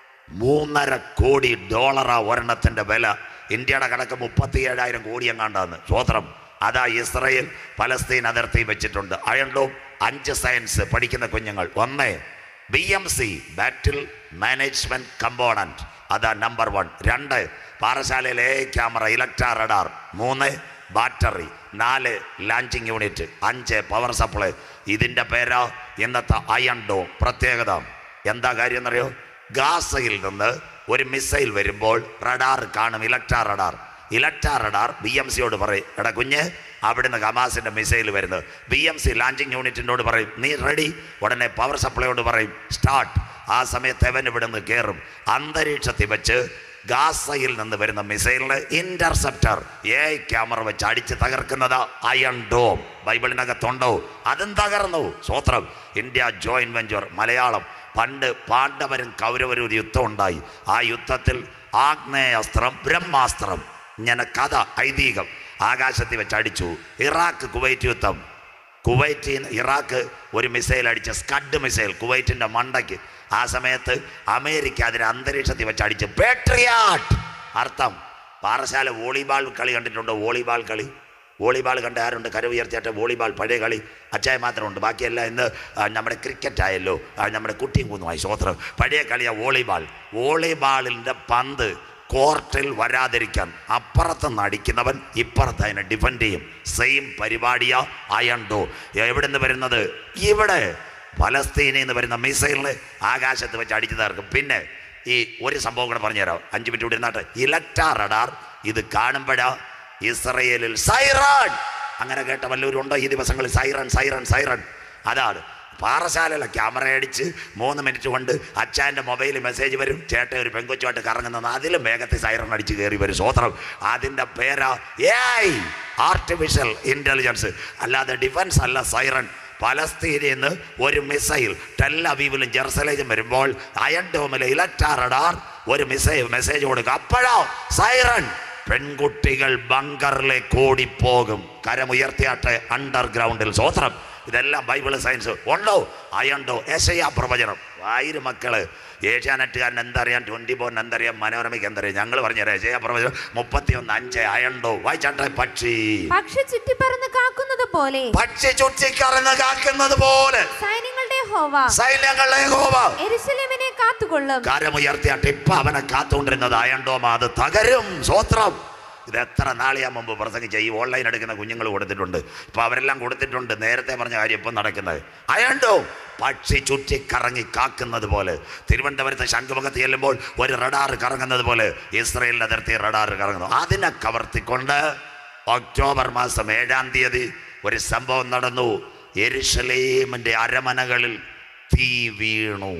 Speaker 2: മൂന്നര കോടി ഡോളറാ ഒരെണ്ണത്തിന്റെ വില ഇന്ത്യയുടെ കണക്ക് മുപ്പത്തി ഏഴായിരം കോടി എങ്ങാണ്ടാന്ന് സ്വോത്രം അതാ ഇസ്രയേൽ പലസ്തീൻ അതിർത്തി വെച്ചിട്ടുണ്ട് അയൺഡോം അഞ്ച് സയൻസ് പഠിക്കുന്ന കുഞ്ഞുങ്ങൾ ഒന്ന് B M C battle management component അതാ നമ്പർ വൺ രണ്ട് പാറശാലയിലെ എ ക്യാമറ ഇലക്ട്രാ റഡാർ മൂന്ന് ബാറ്ററി നാല് ലാഞ്ചിങ് യൂണിറ്റ് അഞ്ച് പവർ സപ്ലൈ ഇതിൻ്റെ പേരാ ഇന്നത്തെ അയൺ ഡോം പ്രത്യേകത എന്താ കാര്യം എന്നറിയോ ഗാസയിൽ നിന്ന് ഒരു മിസൈൽ വരുമ്പോൾ റഡാർ കാണും Electra radar Electra radar B M സിയോട് പറയും എടാ കുഞ്ഞ് അവിടുന്ന് ഹമാസിന്റെ മിസൈൽ വരുന്നത് ബി എം സി ലാൻഡിംഗ് യൂണിറ്റിനോട് പറയും നീ റെഡി ഉടനെ പവർ സപ്ലൈയോട് പറയും സ്റ്റാർട്ട് ആ സമയത്ത് അവൻ ഇവിടുന്ന് കയറും അന്തരീക്ഷത്തിൽ വെച്ച് ഗാസയിൽ നിന്ന് വരുന്ന മിസൈലിന് ഇന്റർസെപ്റ്റർ എ ക്യാമറ വെച്ച് അടിച്ച് തകർക്കുന്നത് അയൺ ഡോം ബൈബിളിനകത്തുണ്ടോ അതും തകർന്നു സ്വോത്രം ഇന്ത്യ ജോയിന്റ് വെഞ്ചർ മലയാളം പണ്ട് പാണ്ഡവരും കൗരവരും ഒരു യുദ്ധം ഉണ്ടായി ആ യുദ്ധത്തിൽ ആഗ്നേയാസ്ത്രം ബ്രഹ്മാസ്ത്രം ഇങ്ങനെ കഥ ഐതിഹ്യം ആകാശത്തിൽ വെച്ച് അടിച്ചു ഇറാഖ് കുവൈറ്റ് യുദ്ധം കുവൈറ്റിൽ നിന്ന് ഇറാഖ് ഒരു മിസൈൽ അടിച്ച സ്കഡ് മിസൈൽ കുവൈറ്റിന്റെ മണ്ടയ്ക്ക് ആ സമയത്ത് അമേരിക്ക അതിനെ അന്തരീക്ഷത്തിൽ വെച്ച് അടിച്ച് പേട്രിയാട്ട് അർത്ഥം പാറശാല വോളിബാൾ കളി കണ്ടിട്ടുണ്ടോ വോളിബാൾ കളി വോളിബാൾ കണ്ട ആരുണ്ട് കര ഉയർത്തിയായിട്ട് വോളിബാൾ പഴയ കളി അച്ചായ മാത്രമുണ്ട് ബാക്കിയെല്ലാം ഇന്ന് ആ, നമ്മുടെ ക്രിക്കറ്റ് ആയല്ലോ ആ, നമ്മുടെ കുട്ടിയും കുന്നുമായി സ്വോത്രം പഴയ കളിയാ വോളിബാൾ വോളിബാളിൻ്റെ പന്ത് കോർട്ടിൽ വരാതിരിക്കാൻ അപ്പുറത്തുനിന്ന് അടിക്കുന്നവൻ ഇപ്പുറത്ത് അതിനെ ഡിഫെൻഡ് ചെയ്യും സെയിം പരിപാടിയാ അയണ്ടോ എവിടെ നിന്ന് വരുന്നത് ഇവിടെ ഫലസ്തീനിൽ നിന്ന് വരുന്ന മിസൈലിന് ആകാശത്ത് വെച്ച് അടിച്ചു തീർക്കും പിന്നെ ഈ ഒരു സംഭവം കൂടെ പറഞ്ഞുതരാം അഞ്ച് മിനിറ്റ് കൂടി ഇരുന്നാട്ട് ഇലക്ട്രാ റഡാർ ഇത് കാണുമ്പോഴാ ഇസ്രയേലിൽ സൈറൺ അങ്ങനെ കേട്ട വല്ലവരും ഉണ്ടോ ഈ ദിവസങ്ങളിൽ സൈറൺ സൈറൺ സൈറൺ അതാണ് പാറശാലയിലെ ക്യാമറ അടിച്ച് മൂന്ന് മിനിറ്റ് കൊണ്ട് അച്ഛൻ്റെ മൊബൈലിൽ മെസ്സേജ് വരും ചേട്ടൻ ഒരു പെങ്കൊച്ചുമായിട്ട് കറങ്ങുന്നത് അതിലും വേഗത്തിൽ സൈറൺ അടിച്ച് കയറി വരും സ്വോത്രം അതിൻ്റെ പേരാ ഏയ് ആർട്ടിഫിഷ്യൽ ഇൻ്റലിജൻസ് അല്ലാതെ ഡിഫൻസ് അല്ല സൈറൺ പലസ്തീനിൽ നിന്ന് ഒരു മിസൈൽ ടെൽ അവീവിലും ജെറുസലേജും വരുമ്പോൾ അയൺ ഡോമിലെ ഇലക്ട്രാ റഡാർ ഒരു മിസൈൽ മെസ്സേജ് കൊടുക്കുക അപ്പോഴോ സൈറൺ പെൺകുട്ടികൾ ബങ്കറിലേക്ക് ഓടിപ്പോകും കരമുയർത്തിയാട്ടെ അണ്ടർഗ്രൗണ്ടിൽ സ്വോത്രം ഇതെല്ലാം ബൈബിൾ സയൻസ് ഉണ്ടോ അയണ്ടോ ഏശയാ പ്രവചനം ആയിരം മക്കള് ഏഷ്യാനെറ്റുകാരൻ എന്തറിയാം ട്വന്റി ഫോറിന് എന്തറിയാം മനോരമയ്ക്ക് എന്തറിയാം ഞങ്ങൾ പറഞ്ഞുതരാം ഏശയാ പ്രവചനം മുപ്പത്തി ഒന്ന് അഞ്ച് അയണ്ടോ വായിച്ചാട്ടെ പക്ഷി
Speaker 1: പക്ഷി ചുറ്റിപ്പറന്ന് കാക്കുന്നത് പോലെ
Speaker 2: പക്ഷി ചുറ്റിക്കറന്ന് കാക്കുന്നത് പോലെ
Speaker 1: സൈന്യങ്ങളുടെ ഹോവ
Speaker 2: സൈന്യങ്ങളുടെ ഹോവ
Speaker 1: എരുശലേമിനെ കാത്തുകൊള്ളും
Speaker 2: കരമുയർത്തിയാട്ട് ഇപ്പൊ അവനെ കാത്തുകൊണ്ടിരുന്നത് അയണ്ടോമ അത് തകരും സ്വോത്രം ഇത് എത്ര നാളെയാ മുമ്പ് പ്രസംഗിച്ച ഈ ഓൺലൈൻ എടുക്കുന്ന കുഞ്ഞുങ്ങൾ കൊടുത്തിട്ടുണ്ട് ഇപ്പൊ അവരെല്ലാം കൊടുത്തിട്ടുണ്ട് നേരത്തെ പറഞ്ഞ കാര്യം ഇപ്പം നടക്കുന്നത് അയണ്ടോ പക്ഷി ചുറ്റി കറങ്ങി കാക്കുന്നത് പോലെ തിരുവനന്തപുരത്ത് ശംഖുമുഖത്ത് ചെല്ലുമ്പോൾ ഒരു റഡാർ കറങ്ങുന്നത് പോലെ ഇസ്രയേലിന്റെ അതിർത്തി റഡാർ കറങ്ങുന്നു അതിനെ കവർത്തിക്കൊണ്ട് ഒക്ടോബർ മാസം ഏഴാം തീയതി ഒരു സംഭവം നടന്നു എരുഷലേമിന്റെ അരമനകളിൽ തീ വീണു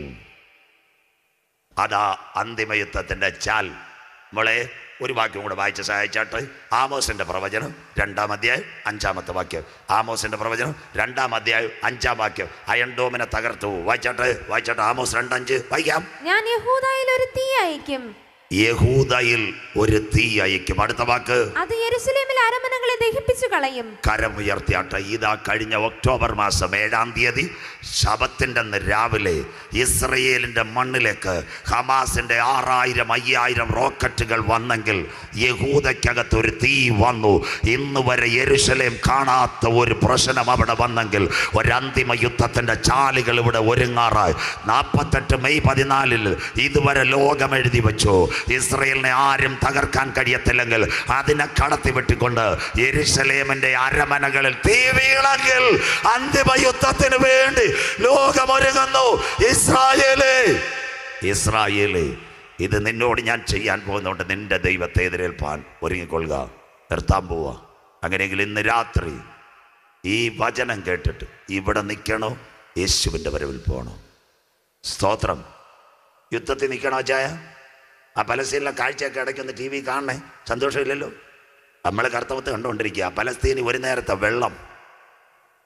Speaker 2: അതാ അന്തിമയുദ്ധത്തിന്റെ ചാൽ മോളെ ഒരു വാക്യം കൂടെ വായിച്ച് സഹായിച്ചാട്ട് ആമോസിന്റെ പ്രവചനം രണ്ടാം അധ്യായം അഞ്ചാമത്തെ വാക്യം ആമോസിന്റെ പ്രവചനം രണ്ടാം അധ്യായം അഞ്ചാം വാക്യം അയൺഡോമിനെ തകർത്തു വായിച്ചാട്ട് വായിച്ചാട്ട് ആമോസ് രണ്ടഞ്ച് വായിക്കാം
Speaker 1: ഞാൻ യഹൂദയിൽ ഒരു തീ അയക്കും
Speaker 2: യഹൂദയിൽ ഒരു തീ അയക്കും അടുത്ത വാക്ക്
Speaker 1: അത് യെരുശലേമിൽ അരമനകളെ ദഹിപ്പിച്ചു കളയും
Speaker 2: കരമുയർത്തിയാട്ടെ ഇതാ കഴിഞ്ഞ ഒക്ടോബർ മാസം ഏഴാം തീയതി ശബത്തിൻ്റെ അന്ന് രാവിലെ ഇസ്രയേലിൻ്റെ മണ്ണിലേക്ക് ഹമാസിൻ്റെ ആറായിരം അയ്യായിരം റോക്കറ്റുകൾ വന്നെങ്കിൽ യഹൂദയ്ക്കകത്ത് ഒരു തീ വന്നു ഇന്ന് വരെ യെരുശലേം കാണാത്ത ഒരു പ്രശ്നം അവിടെ വന്നെങ്കിൽ ഒരു അന്തിമ യുദ്ധത്തിൻ്റെ ചാലുകൾ ഇവിടെ ഒരുങ്ങാറായി നാൽപ്പത്തെട്ട് മെയ് പതിനാലിൽ ഇതുവരെ ലോകം എഴുതി വെച്ചു ഇസ്രയേലിനെ ആരും തകർക്കാൻ കഴിയത്തില്ലെങ്കിൽ അതിനെ കടത്തി വിട്ടുകൊണ്ട് യെരുശലേമിന്റെ അരമനകളിൽ തീ വീണെങ്കിൽ അന്തിമ യുദ്ധത്തിന് വേണ്ടി ലോകമൊരുങ്ങുന്നു ഇസ്രായേലേ ഇസ്രായേലേ ഇത് നിന്നോട് ഞാൻ ചെയ്യാൻ പോകുന്നതുകൊണ്ട് നിന്റെ ദൈവത്തെ എതിരേൽപ്പാൻ ഒരുങ്ങിക്കൊള്ളുക നിർത്താൻ പോവുക അങ്ങനെയെങ്കിൽ ഇന്ന് രാത്രി ഈ വചനം കേട്ടിട്ട് ഇവിടെ നിൽക്കണോ യേശുവിൻ്റെ വരവിൽ പോകണോ സ്തോത്രം യുദ്ധത്തിൽ നിൽക്കണോ ചായ ആ പലസ്തീനിലെ കാഴ്ചയൊക്കെ ഇടയ്ക്കൊന്ന് ടി വി കാണണേ സന്തോഷമില്ലല്ലോ നമ്മൾ കർത്തവത്ത് കണ്ടുകൊണ്ടിരിക്കുക പലസ്തീനി ഒരു നേരത്തെ വെള്ളം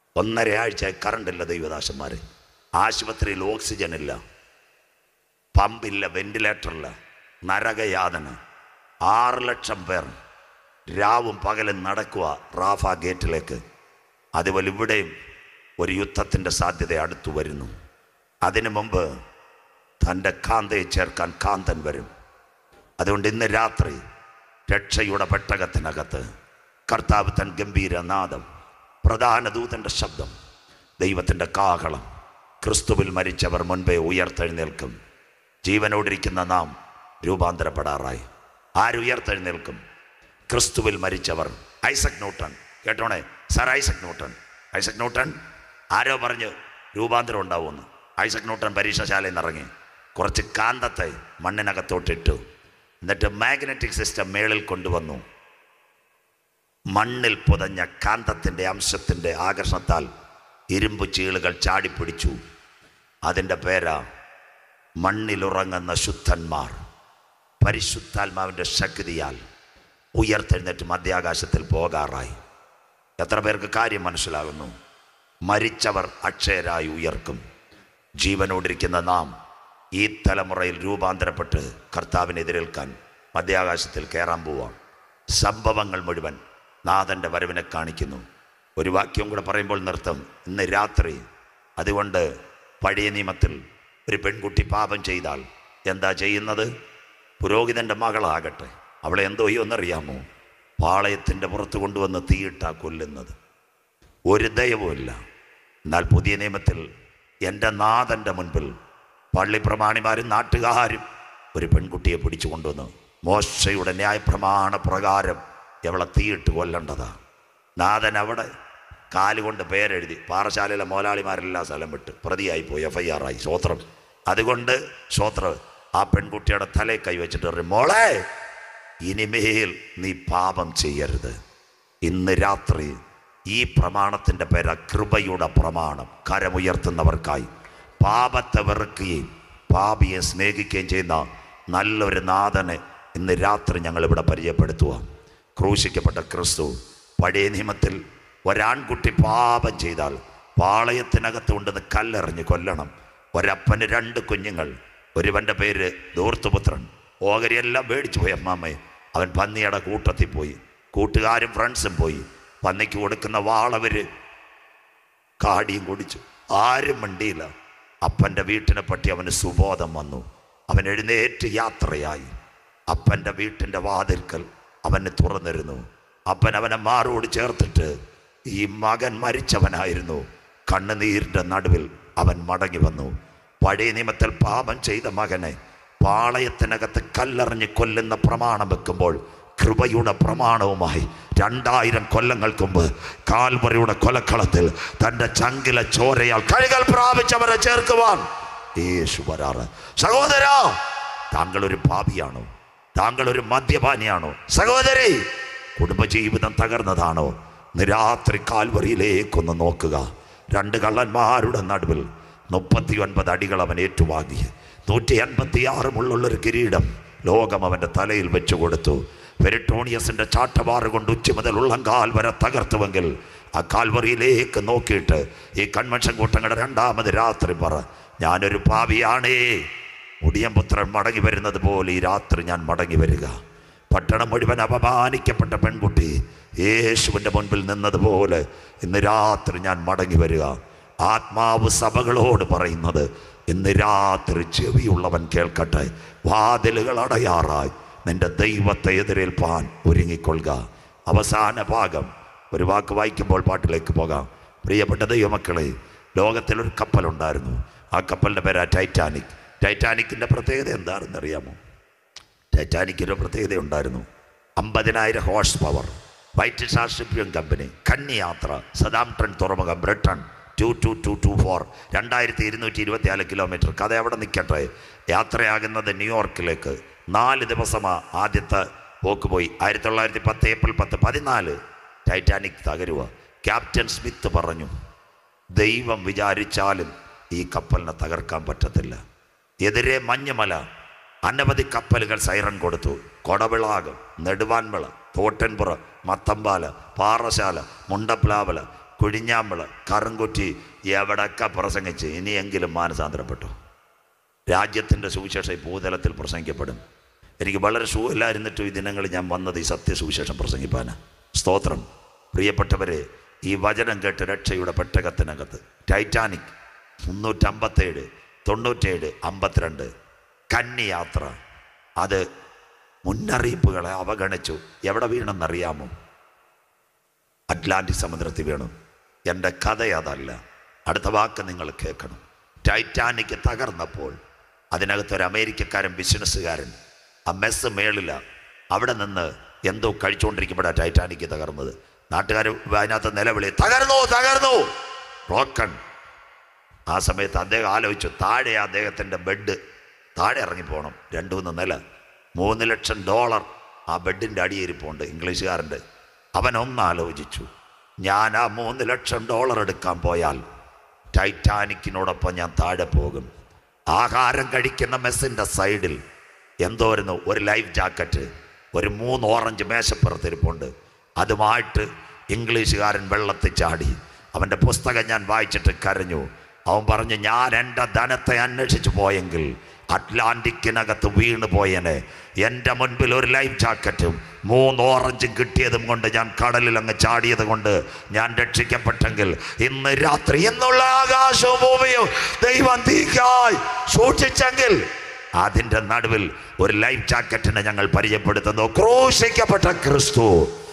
Speaker 2: ഒന്നര ആഴ്ച കറണ്ടില്ല ദൈവദാസന്മാരെ ആശുപത്രിയിൽ ഓക്സിജൻ ഇല്ല പമ്പില്ല വെന്റിലേറ്ററില്ല നരകയാതന ആറ് ലക്ഷം പേർ രാവും പകലും നടക്കുക റാഫ ഗേറ്റിലേക്ക് അതുപോലെ ഇവിടെയും ഒരു യുദ്ധത്തിൻ്റെ സാധ്യത അടുത്തു വരുന്നു അതിനു മുമ്പ് തൻ്റെ കാന്തയെ ചേർക്കാൻ കാന്തൻ വരും അതുകൊണ്ട് ഇന്ന് രാത്രി രക്ഷയുടെ പെട്ടകത്തിനകത്ത് കർത്താവ് തൻ ഗംഭീര നാദം പ്രധാന ദൂതൻ്റെ ശബ്ദം ദൈവത്തിൻ്റെ കാഹളം ക്രിസ്തുവിൽ മരിച്ചവർ മുൻപേ ഉയർത്തെഴുന്നേൽക്കും ജീവനോടിരിക്കുന്ന നാം രൂപാന്തരപ്പെടാറായി ആരുയർത്തെഴുന്നേൽക്കും ക്രിസ്തുവിൽ മരിച്ചവർ ഐസക് ന്യൂട്ടൺ കേട്ടോണേ sir Isaac Newton Isaac Newton ആരോ പറഞ്ഞ് രൂപാന്തരം ഉണ്ടാവുമെന്ന് ഐസക് ന്യൂട്ടൺ പരീക്ഷാശാലയിൽ നിന്ന് ഇറങ്ങി കുറച്ച് കാന്തത്തെ മണ്ണിനകത്തോട്ടിട്ടു എന്നിട്ട് മാഗ്നറ്റിക് സിസ്റ്റം മേളിൽ കൊണ്ടുവന്നു മണ്ണിൽ പുതഞ്ഞ കാന്തത്തിൻ്റെ അംശത്തിൻ്റെ ആകർഷണത്താൽ ഇരുമ്പ് ചീളുകൾ ചാടിപ്പിടിച്ചു അതിൻ്റെ പേരാ മണ്ണിലുറങ്ങുന്ന ശുദ്ധന്മാർ പരിശുദ്ധാത്മാവിൻ്റെ ശക്തിയാൽ ഉയർത്തെഴുന്നേറ്റ് മധ്യാകാശത്തിൽ പോകാറായി എത്ര പേർക്ക് കാര്യം മനസ്സിലാകുന്നു മരിച്ചവർ അക്ഷയരായി ഉയർക്കും ജീവനോടിരിക്കുന്ന നാം ഈ തലമുറയിൽ രൂപാന്തരപ്പെട്ട് കർത്താവിനെ എതിരേൽക്കാൻ മധ്യാകാശത്തിൽ കയറാൻ പോവാം സംഭവങ്ങൾ മുഴുവൻ നാഥൻ്റെ വരവിനെ കാണിക്കുന്നു ഒരു വാക്യം കൂടെ പറയുമ്പോൾ നിർത്തും ഇന്ന് രാത്രി അതുകൊണ്ട് പഴയ നിയമത്തിൽ ഒരു പെൺകുട്ടി പാപം ചെയ്താൽ എന്താ ചെയ്യുന്നത് പുരോഹിതൻ്റെ മകളാകട്ടെ അവളെ എന്തോ എന്നറിയാമോ പാളയത്തിൻ്റെ പുറത്ത് കൊണ്ടുവന്ന് തീയിട്ടാ കൊല്ലുന്നത് ഒരു ദയവുമില്ല എന്നാൽ പുതിയ നിയമത്തിൽ എൻ്റെ നാഥൻ്റെ മുൻപിൽ പള്ളി പ്രമാണിമാരും നാട്ടുകാരും ഒരു പെൺകുട്ടിയെ പിടിച്ചു കൊണ്ടുവന്നു മോശയുടെ ന്യായപ്രമാണ പ്രകാരം എവളെ തീയിട്ട് കൊല്ലേണ്ടതാ നാഥൻ അവിടെ കാലുകൊണ്ട് പേരെഴുതി പാറശാലയിലെ മോലാളിമാരെല്ലാം സ്ഥലം വിട്ട് പ്രതിയായി പോയി എഫ് ഐ ആറായി സ്വോത്രം അതുകൊണ്ട് സ്വോത്രം ആ പെൺകുട്ടിയുടെ തലയിൽ കൈവച്ചിട്ട് പറയും മോളെ ഇനിമേൽ നീ പാപം ചെയ്യരുത് ഇന്ന് രാത്രി ഈ പ്രമാണത്തിൻ്റെ പേര കൃപയുടെ പ്രമാണം കരമുയർത്തുന്നവർക്കായി പാപത്തെ വെറുക്കുകയും പാപിയെ സ്നേഹിക്കുകയും ചെയ്യുന്ന നല്ലൊരു നാഥനെ ഇന്ന് രാത്രി ഞങ്ങൾ ഇവിടെ പരിചയപ്പെടുത്തുക ക്രൂശിക്കപ്പെട്ട ക്രിസ്തു പഴയ നിയമത്തിൽ ഒരാൺകുട്ടി പാപം ചെയ്താൽ പാളയത്തിനകത്ത് കൊണ്ടുവന്ന് കല്ലെറിഞ്ഞ് കൊല്ലണം ഒരപ്പന് രണ്ട് കുഞ്ഞുങ്ങൾ ഒരുവൻ്റെ പേര് ദൂർത്തുപുത്രൻ ഓഹരിയെല്ലാം മേടിച്ചു പോയി അമ്മാമ്മയെ അവൻ പന്നിയുടെ കൂട്ടത്തിൽ പോയി കൂട്ടുകാരും ഫ്രണ്ട്സും പോയി പന്നിക്ക് കൊടുക്കുന്ന വാളവര് കാടിയും കുടിച്ചു ആരും മിണ്ടിയില്ല അപ്പൻ്റെ വീട്ടിനെ പറ്റി അവന് സുബോധം വന്നു അവൻ എഴുന്നേറ്റ് യാത്രയായി അപ്പൻ്റെ വീട്ടിൻ്റെ വാതിൽക്കൽ അവന് തുറന്നിരുന്നു അപ്പൻ അവനെ മാറോട് ചേർത്തിട്ട് ഈ മകൻ മരിച്ചവനായിരുന്നു കണ്ണുനീരിൻ്റെ നടുവിൽ അവൻ മടങ്ങി വന്നു പഴയ നിയമത്തിൽ പാപം ചെയ്ത മകനെ പാളയത്തിനകത്ത് കല്ലെറിഞ്ഞ് കൊല്ലുന്ന പ്രമാണം വെക്കുമ്പോൾ കൃപയുടെ പ്രമാണവുമായി രണ്ടായിരം കൊല്ലങ്ങൾക്ക് മുമ്പ് കാൽവറിയുടെ കൊലക്കളത്തിൽ തൻ്റെ ചങ്കിലെ ചോരയാൽ കഴുകൽ പ്രാപിച്ചവരെ ചേർക്കുവാൻ യേശു വരാറ് സഹോദരാ താങ്കൾ ഒരു പാപിയാണോ താങ്കൾ ഒരു മദ്യപാനിയാണോ സഹോദരി കുടുംബജീവിതം തകർന്നതാണോ ഇന്ന് രാത്രി കാൽവറിയിലേക്കൊന്ന് നോക്കുക രണ്ട് കള്ളന്മാരുടെ നടുവിൽ മുപ്പത്തി ഒൻപത് അടികൾ അവൻ ഏറ്റുവാങ്ങി നൂറ്റി അൻപത്തി ആറ് മുള്ളുള്ളൊരു കിരീടം ലോകം അവൻ്റെ തലയിൽ വെച്ചു കൊടുത്തു പെരിട്ടോണിയസിന്റെ ചാട്ടവാറ് കൊണ്ട് ഉച്ച മുതൽ ഉള്ളങ്കാൽ വരെ തകർത്തുവെങ്കിൽ ആ കാൽവറിയിലേക്ക് നോക്കിയിട്ട് ഈ കൺവെൻഷൻ കൂട്ടങ്ങളുടെ രണ്ടാമത് രാത്രി പറ ഞാനൊരു പാവിയാണേ മുടിയംപുത്രൻ മടങ്ങി വരുന്നത് പോലെ ഈ രാത്രി ഞാൻ മടങ്ങി വരിക പട്ടണം മുഴുവൻ അപമാനിക്കപ്പെട്ട പെൺകുട്ടി യേശുവിൻ്റെ മുൻപിൽ നിന്നതുപോലെ ഇന്ന് രാത്രി ഞാൻ മടങ്ങി വരിക ആത്മാവ് സഭകളോട് പറയുന്നത് ഇന്ന് രാത്രി ചെവിയുള്ളവൻ കേൾക്കട്ടെ വാതിലുകൾ അടയാറായി നിന്റെ ദൈവത്തെ എതിരേൽപ്പാൻ ഒരുങ്ങിക്കൊള്ളുക അവസാന ഭാഗം ഒരു വാക്ക് വായിക്കുമ്പോൾ പാട്ടിലേക്ക് പോകാം പ്രിയപ്പെട്ട ദൈവമക്കളെ ലോകത്തിലൊരു കപ്പലുണ്ടായിരുന്നു ആ കപ്പലിൻ്റെ പേരാ ടൈറ്റാനിക് ടൈറ്റാനിക്കിൻ്റെ പ്രത്യേകത എന്താണെന്ന് അറിയാമോ ടൈറ്റാനിക്കിൻ്റെ പ്രത്യേകത ഉണ്ടായിരുന്നു അമ്പതിനായിരം horse power white star shipping company കന്യാത്ര സദാംടൺ തുറമുഖം Britain two two two two four രണ്ടായിരത്തി ഇരുന്നൂറ്റി ഇരുപത്തിനാല് കിലോമീറ്റർ കഥ എവിടെ നിൽക്കട്ടെ യാത്രയാകുന്നത് ന്യൂയോർക്കിലേക്ക് നാല് ദിവസമാ ആദ്യത്തെ പോക്ക് പോയി ആയിരത്തി തൊള്ളായിരത്തി പത്ത് ഏപ്രിൽ പത്ത് പതിനാല് ടൈറ്റാനിക് തകരുക ക്യാപ്റ്റൻ സ്മിത്ത് പറഞ്ഞു ദൈവം വിചാരിച്ചാലും ഈ കപ്പലിനെ തകർക്കാൻ പറ്റത്തില്ല എതിരെ മഞ്ഞുമല അനവധി കപ്പലുകൾ സൈറൺ കൊടുത്തു കൊടവിളാകം നെടുവാൻവിള തോട്ടൻപുറ മത്തമ്പാല പാറശാല മുണ്ടപ്ലാവല കുഴിഞ്ഞാമ്പള് കറുംകുറ്റി എവിടൊക്കെ പ്രസംഗിച്ച് ഇനിയെങ്കിലും മാനസാന്തരപ്പെട്ടു രാജ്യത്തിൻ്റെ സുവിശേഷം ഈ ഭൂതലത്തിൽ പ്രസംഗിക്കപ്പെടും എനിക്ക് വളരെ സുഖമില്ലായിരുന്നിട്ടും ഈ ദിനങ്ങളിൽ ഞാൻ വന്നത് ഈ സത്യസുവിശേഷം പ്രസംഗിപ്പാന് സ്തോത്രം പ്രിയപ്പെട്ടവരെ ഈ വചനം കേട്ട് രക്ഷയുടെ പെട്ടകത്തിനകത്ത് ടൈറ്റാനിക് മുന്നൂറ്റമ്പത്തേഴ് തൊണ്ണൂറ്റേഴ് അമ്പത്തിരണ്ട് കന്നിയാത്ര അത് മുന്നറിയിപ്പുകളെ അവഗണിച്ചു എവിടെ വീണെന്നറിയാമോ അറ്റ്ലാന്റിക് സമുദ്രത്തിൽ വീണു എൻ്റെ കഥ അതല്ല അടുത്ത വാക്ക് നിങ്ങൾ കേൾക്കണം ടൈറ്റാനിക് തകർന്നപ്പോൾ അതിനകത്ത് ഒരു അമേരിക്കക്കാരൻ ബിസിനസ്സുകാരൻ ആ മെസ്സ് മേളില അവിടെ നിന്ന് എന്തോ കഴിച്ചുകൊണ്ടിരിക്കുമ്പോഴാണ് ടൈറ്റാനിക് തകർന്നത് നാട്ടുകാർ അതിനകത്ത് നിലവിളി തകർന്നു തകർന്നു റോക്കൺ ആ സമയത്ത് അദ്ദേഹം ആലോചിച്ചു താഴെ അദ്ദേഹത്തിൻ്റെ ബെഡ് താഴെ ഇറങ്ങിപ്പോണം രണ്ടു മൂന്ന് നില മൂന്ന് ലക്ഷം ഡോളർ ആ ബെഡിൻ്റെ അടിയിരിപ്പുണ്ട് ഇംഗ്ലീഷുകാരൻ്റെ അവൻ ഒന്ന് ആലോചിച്ചു ഞാൻ ആ മൂന്ന് ലക്ഷം ഡോളർ എടുക്കാൻ പോയാൽ ടൈറ്റാനിക്കിനോടൊപ്പം ഞാൻ താഴെ പോകും ആഹാരം കഴിക്കുന്ന മെസ്സിൻ്റെ സൈഡിൽ എന്തോരുന്നു ഒരു ലൈഫ് ജാക്കറ്റ് ഒരു മൂന്ന് ഓറഞ്ച് മേശപ്പുറത്തിരിപ്പുണ്ട് അതുമായിട്ട് ഇംഗ്ലീഷുകാരൻ വെള്ളത്തിൽ ചാടി അവൻ്റെ പുസ്തകം ഞാൻ വായിച്ചിട്ട് കരഞ്ഞു അവൻ പറഞ്ഞു ഞാൻ എൻ്റെ ധനത്തെ അന്വേഷിച്ചു പോയെങ്കിൽ അറ്റ്ലാന്റിക്കിനകത്ത് വീണ് പോയനെ എൻ്റെ മുൻപിൽ ഒരു ലൈഫ് ജാക്കറ്റും മൂന്ന് ഓറഞ്ചും കിട്ടിയതും കൊണ്ട് ഞാൻ കടലിൽ അങ്ങ് ചാടിയത് കൊണ്ട് ഞാൻ രക്ഷിക്കപ്പെട്ടെങ്കിൽ ഇന്ന് രാത്രി ഇന്നുള്ള ആകാശവും ഭൂമിയും ദൈവം തീക്കായി സൂക്ഷിച്ചെങ്കിൽ അതിൻ്റെ നടുവിൽ ഒരു ലൈഫ് ജാക്കറ്റിനെ ഞങ്ങൾ പരിചയപ്പെടുത്തുന്നു ക്രൂശിക്കപ്പെട്ട ക്രിസ്തു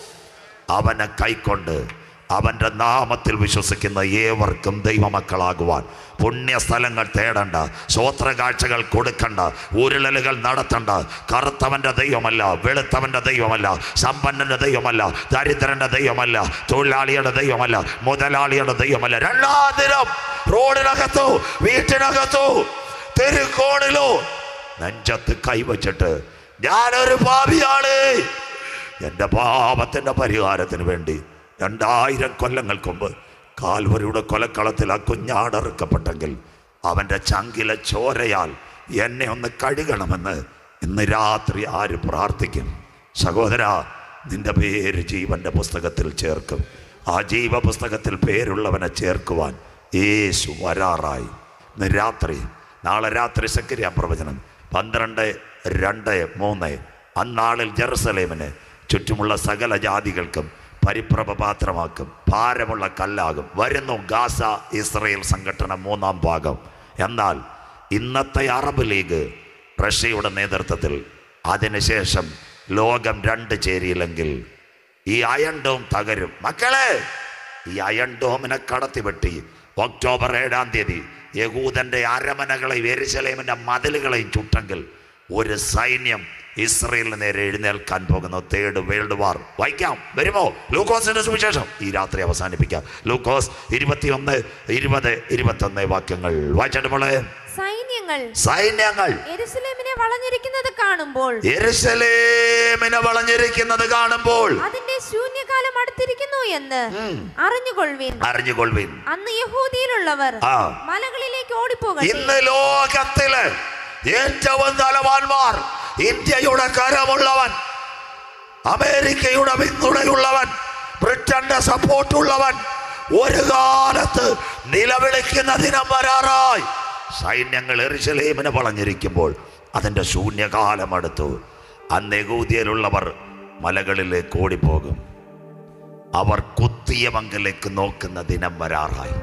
Speaker 2: അവനെ കൈക്കൊണ്ട് അവൻ്റെ നാമത്തിൽ വിശ്വസിക്കുന്ന ഏവർക്കും ദൈവമക്കളാകുവാൻ പുണ്യസ്ഥലങ്ങൾ തേടണ്ട സ്വോത്രകാഴ്ചകൾ കൊടുക്കണ്ട ഉരുളലുകൾ നടത്തണ്ട കറുത്തവൻ്റെ ദൈവമല്ല വെളുത്തവൻ്റെ ദൈവമല്ല സമ്പന്നൻ്റെ ദൈവമല്ല ദരിദ്രൻ്റെ ദൈവമല്ല തൊഴിലാളിയുടെ ദൈവമല്ല മുതലാളിയുടെ ദൈവമല്ല രണ്ടാം ദിനം റോഡിനകത്തോ വീട്ടിനകത്തോ തെരുക്കോണിലോ നെഞ്ചത്ത് കൈവച്ചിട്ട് ഞാനൊരു പാപിയാണ് എൻ്റെ പാപത്തിൻ്റെ പരിഹാരത്തിന് വേണ്ടി രണ്ടായിരം കൊല്ലങ്ങൾക്ക് മുമ്പ് കാൽവരിയുടെ കൊലക്കളത്തിൽ ആ കുഞ്ഞാടറുക്കപ്പെട്ടെങ്കിൽ അവൻ്റെ ചങ്കിലെ ചോരയാൽ എന്നെ ഒന്ന് കഴുകണമെന്ന് ഇന്ന് രാത്രി ആര് പ്രാർത്ഥിക്കും സഹോദര നിന്റെ പേര് ജീവന്റെ പുസ്തകത്തിൽ ചേർക്കും ആ ജീവ പുസ്തകത്തിൽ പേരുള്ളവനെ ചേർക്കുവാൻ യേശു വരാറായി ഇന്ന് രാത്രി നാളെ രാത്രി സക്രിയ പ്രവചനം പന്ത്രണ്ട് രണ്ട് മൂന്ന് അന്നാളിൽ ജെറുസലേമിന് ചുറ്റുമുള്ള സകല ജാതികൾക്കും പരിപ്രഭ പാത്രമാക്കും ഭാരമുള്ള കല്ലാകും വരുന്നു ഗാസ ഇസ്രയേൽ സംഘടന മൂന്നാം ഭാഗം എന്നാൽ ഇന്നത്തെ അറബ് ലീഗ് റഷ്യയുടെ നേതൃത്വത്തിൽ അതിനുശേഷം ലോകം രണ്ട് ചേരിയില്ലെങ്കിൽ ഈ അയൺ ഡോം തകരും മക്കളെ ഈ അയൺ ഡോമിനെ കടത്തിവെട്ടി ഒക്ടോബർ ഏഴാം തീയതി യഹൂദന്റെ അരമനകളെയും എരുസലേമിന്റെ മതിലുകളെയും ചുട്ടെങ്കിൽ ഒരു സൈന്യം ഇസ്രയേലിന് നേരെ എഴുന്നേൽക്കാൻ പോകുന്ന തേർഡ് വേൾഡ് വാർ വായിക്കാം വരുമോ ലൂക്കോസിന്റെ സുവിശേഷം ഈ രാത്രി അവസാനിപ്പിക്കാം ലൂക്കോസ് ഇരുപത്തിയൊന്ന് ഇരുപത് ഇരുപത്തൊന്ന് വാക്യങ്ങൾ വായിച്ചിട്ട് മോളെ
Speaker 1: സൈന്യങ്ങൾ
Speaker 2: സൈന്യങ്ങൾ
Speaker 1: എരുസലേമിനെ വളഞ്ഞിരിക്കുന്നത് കാണുമ്പോൾ
Speaker 2: എരുസലേമിനെ വളഞ്ഞിരിക്കുന്നത് കാണുമ്പോൾ
Speaker 1: അതിന്റെ ശൂന്യകാലം അടുത്തിരിക്കുന്നു എന്ന് അറിഞ്ഞുകൊള്ളുവിൻ
Speaker 2: അറിഞ്ഞുകൊള്ളുവിൻ
Speaker 1: അന്ന് യഹൂദിയിലുള്ളവർ
Speaker 2: ആ.
Speaker 1: മലകളിലേക്ക് ഓടിപ്പോകട്ടെ
Speaker 2: ഇന്ന് ലോകത്തില് ഏറ്റവും തലവാന്മാർ ഇന്ത്യയുടെ കരമുള്ളവൻ അമേരിക്കയുടെ പിന്തുണയുള്ളവൻ ബ്രിട്ടന്റെ സപ്പോർട്ടുള്ളവൻ ഒരു കാലത്ത് നിലവിളിക്കുന്ന ദിനം വരാറായി സൈന്യങ്ങൾ എറിശലേമിനെ വളഞ്ഞിരിക്കുമ്പോൾ അതിൻ്റെ ശൂന്യകാലം അടുത്തു അന്ന് യഹൂദിയയിലുള്ളവർ മലകളിലേക്ക് ഓടിപ്പോകും അവർ കുത്തിയ മംഗലേക്ക് നോക്കുന്ന ദിനം വരാറായി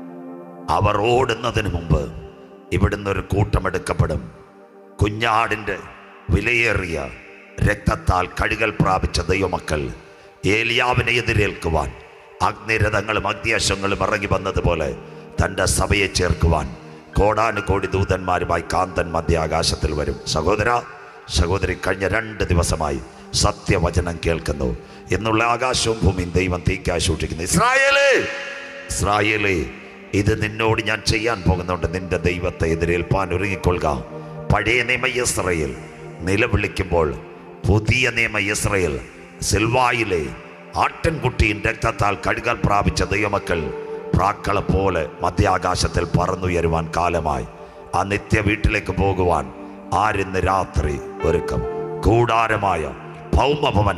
Speaker 2: അവർ ഓടുന്നതിന് മുമ്പ് ഇവിടുന്ന് ഒരു കൂട്ടമെടുക്കപ്പെടും കുഞ്ഞാടിൻ്റെ വിലയേറിയ രക്തത്താൽ കഴുകൽ പ്രാപിച്ച ദൈവമക്കൾ ഏലിയാവിനെ എതിരേൽക്കുവാൻ അഗ്നിരഥങ്ങളും അഗ്നിയശങ്ങളും ഇറങ്ങി വന്നതുപോലെ തൻ്റെ സഭയെ ചേർക്കുവാൻ കോടാനുകോടി ദൂതന്മാരുമായി കാന്തൻ മധ്യാകാശത്തിൽ വരും സഹോദര സഹോദരി കഴിഞ്ഞ രണ്ട് ദിവസമായി സത്യവചനം കേൾക്കുന്നു എന്നുള്ള ആകാശവും ഭൂമിയും ദൈവം തീക്കായി സൂക്ഷിക്കുന്നു ഇസ്രായേലേ ഇസ്രായേലേ ഇത് നിന്നോട് ഞാൻ ചെയ്യാൻ പോകുന്നുണ്ട് നിന്റെ ദൈവത്തെ എതിരേൽപ്പാൻ ഒരുങ്ങിക്കൊള്ളുക പഴയ നിയമ ഇസ്രയേൽ നിലവിളിക്കുമ്പോൾ പുതിയ നിയമ ഇസ്രയേൽ സിൽവായിലെ ആട്ടിൻകുട്ടിയും രക്തത്താൽ കഴുകൽ പ്രാപിച്ച ദൈവമക്കൾ പ്രാക്കളെ പോലെ മധ്യാകാശത്തിൽ പറന്നുയരുവാൻ കാലമായി ആ നിത്യ വീട്ടിലേക്ക് പോകുവാൻ ആരിന്ന് രാത്രി ഒരുക്കം കൂടാരമായ ഭൗമഭവനം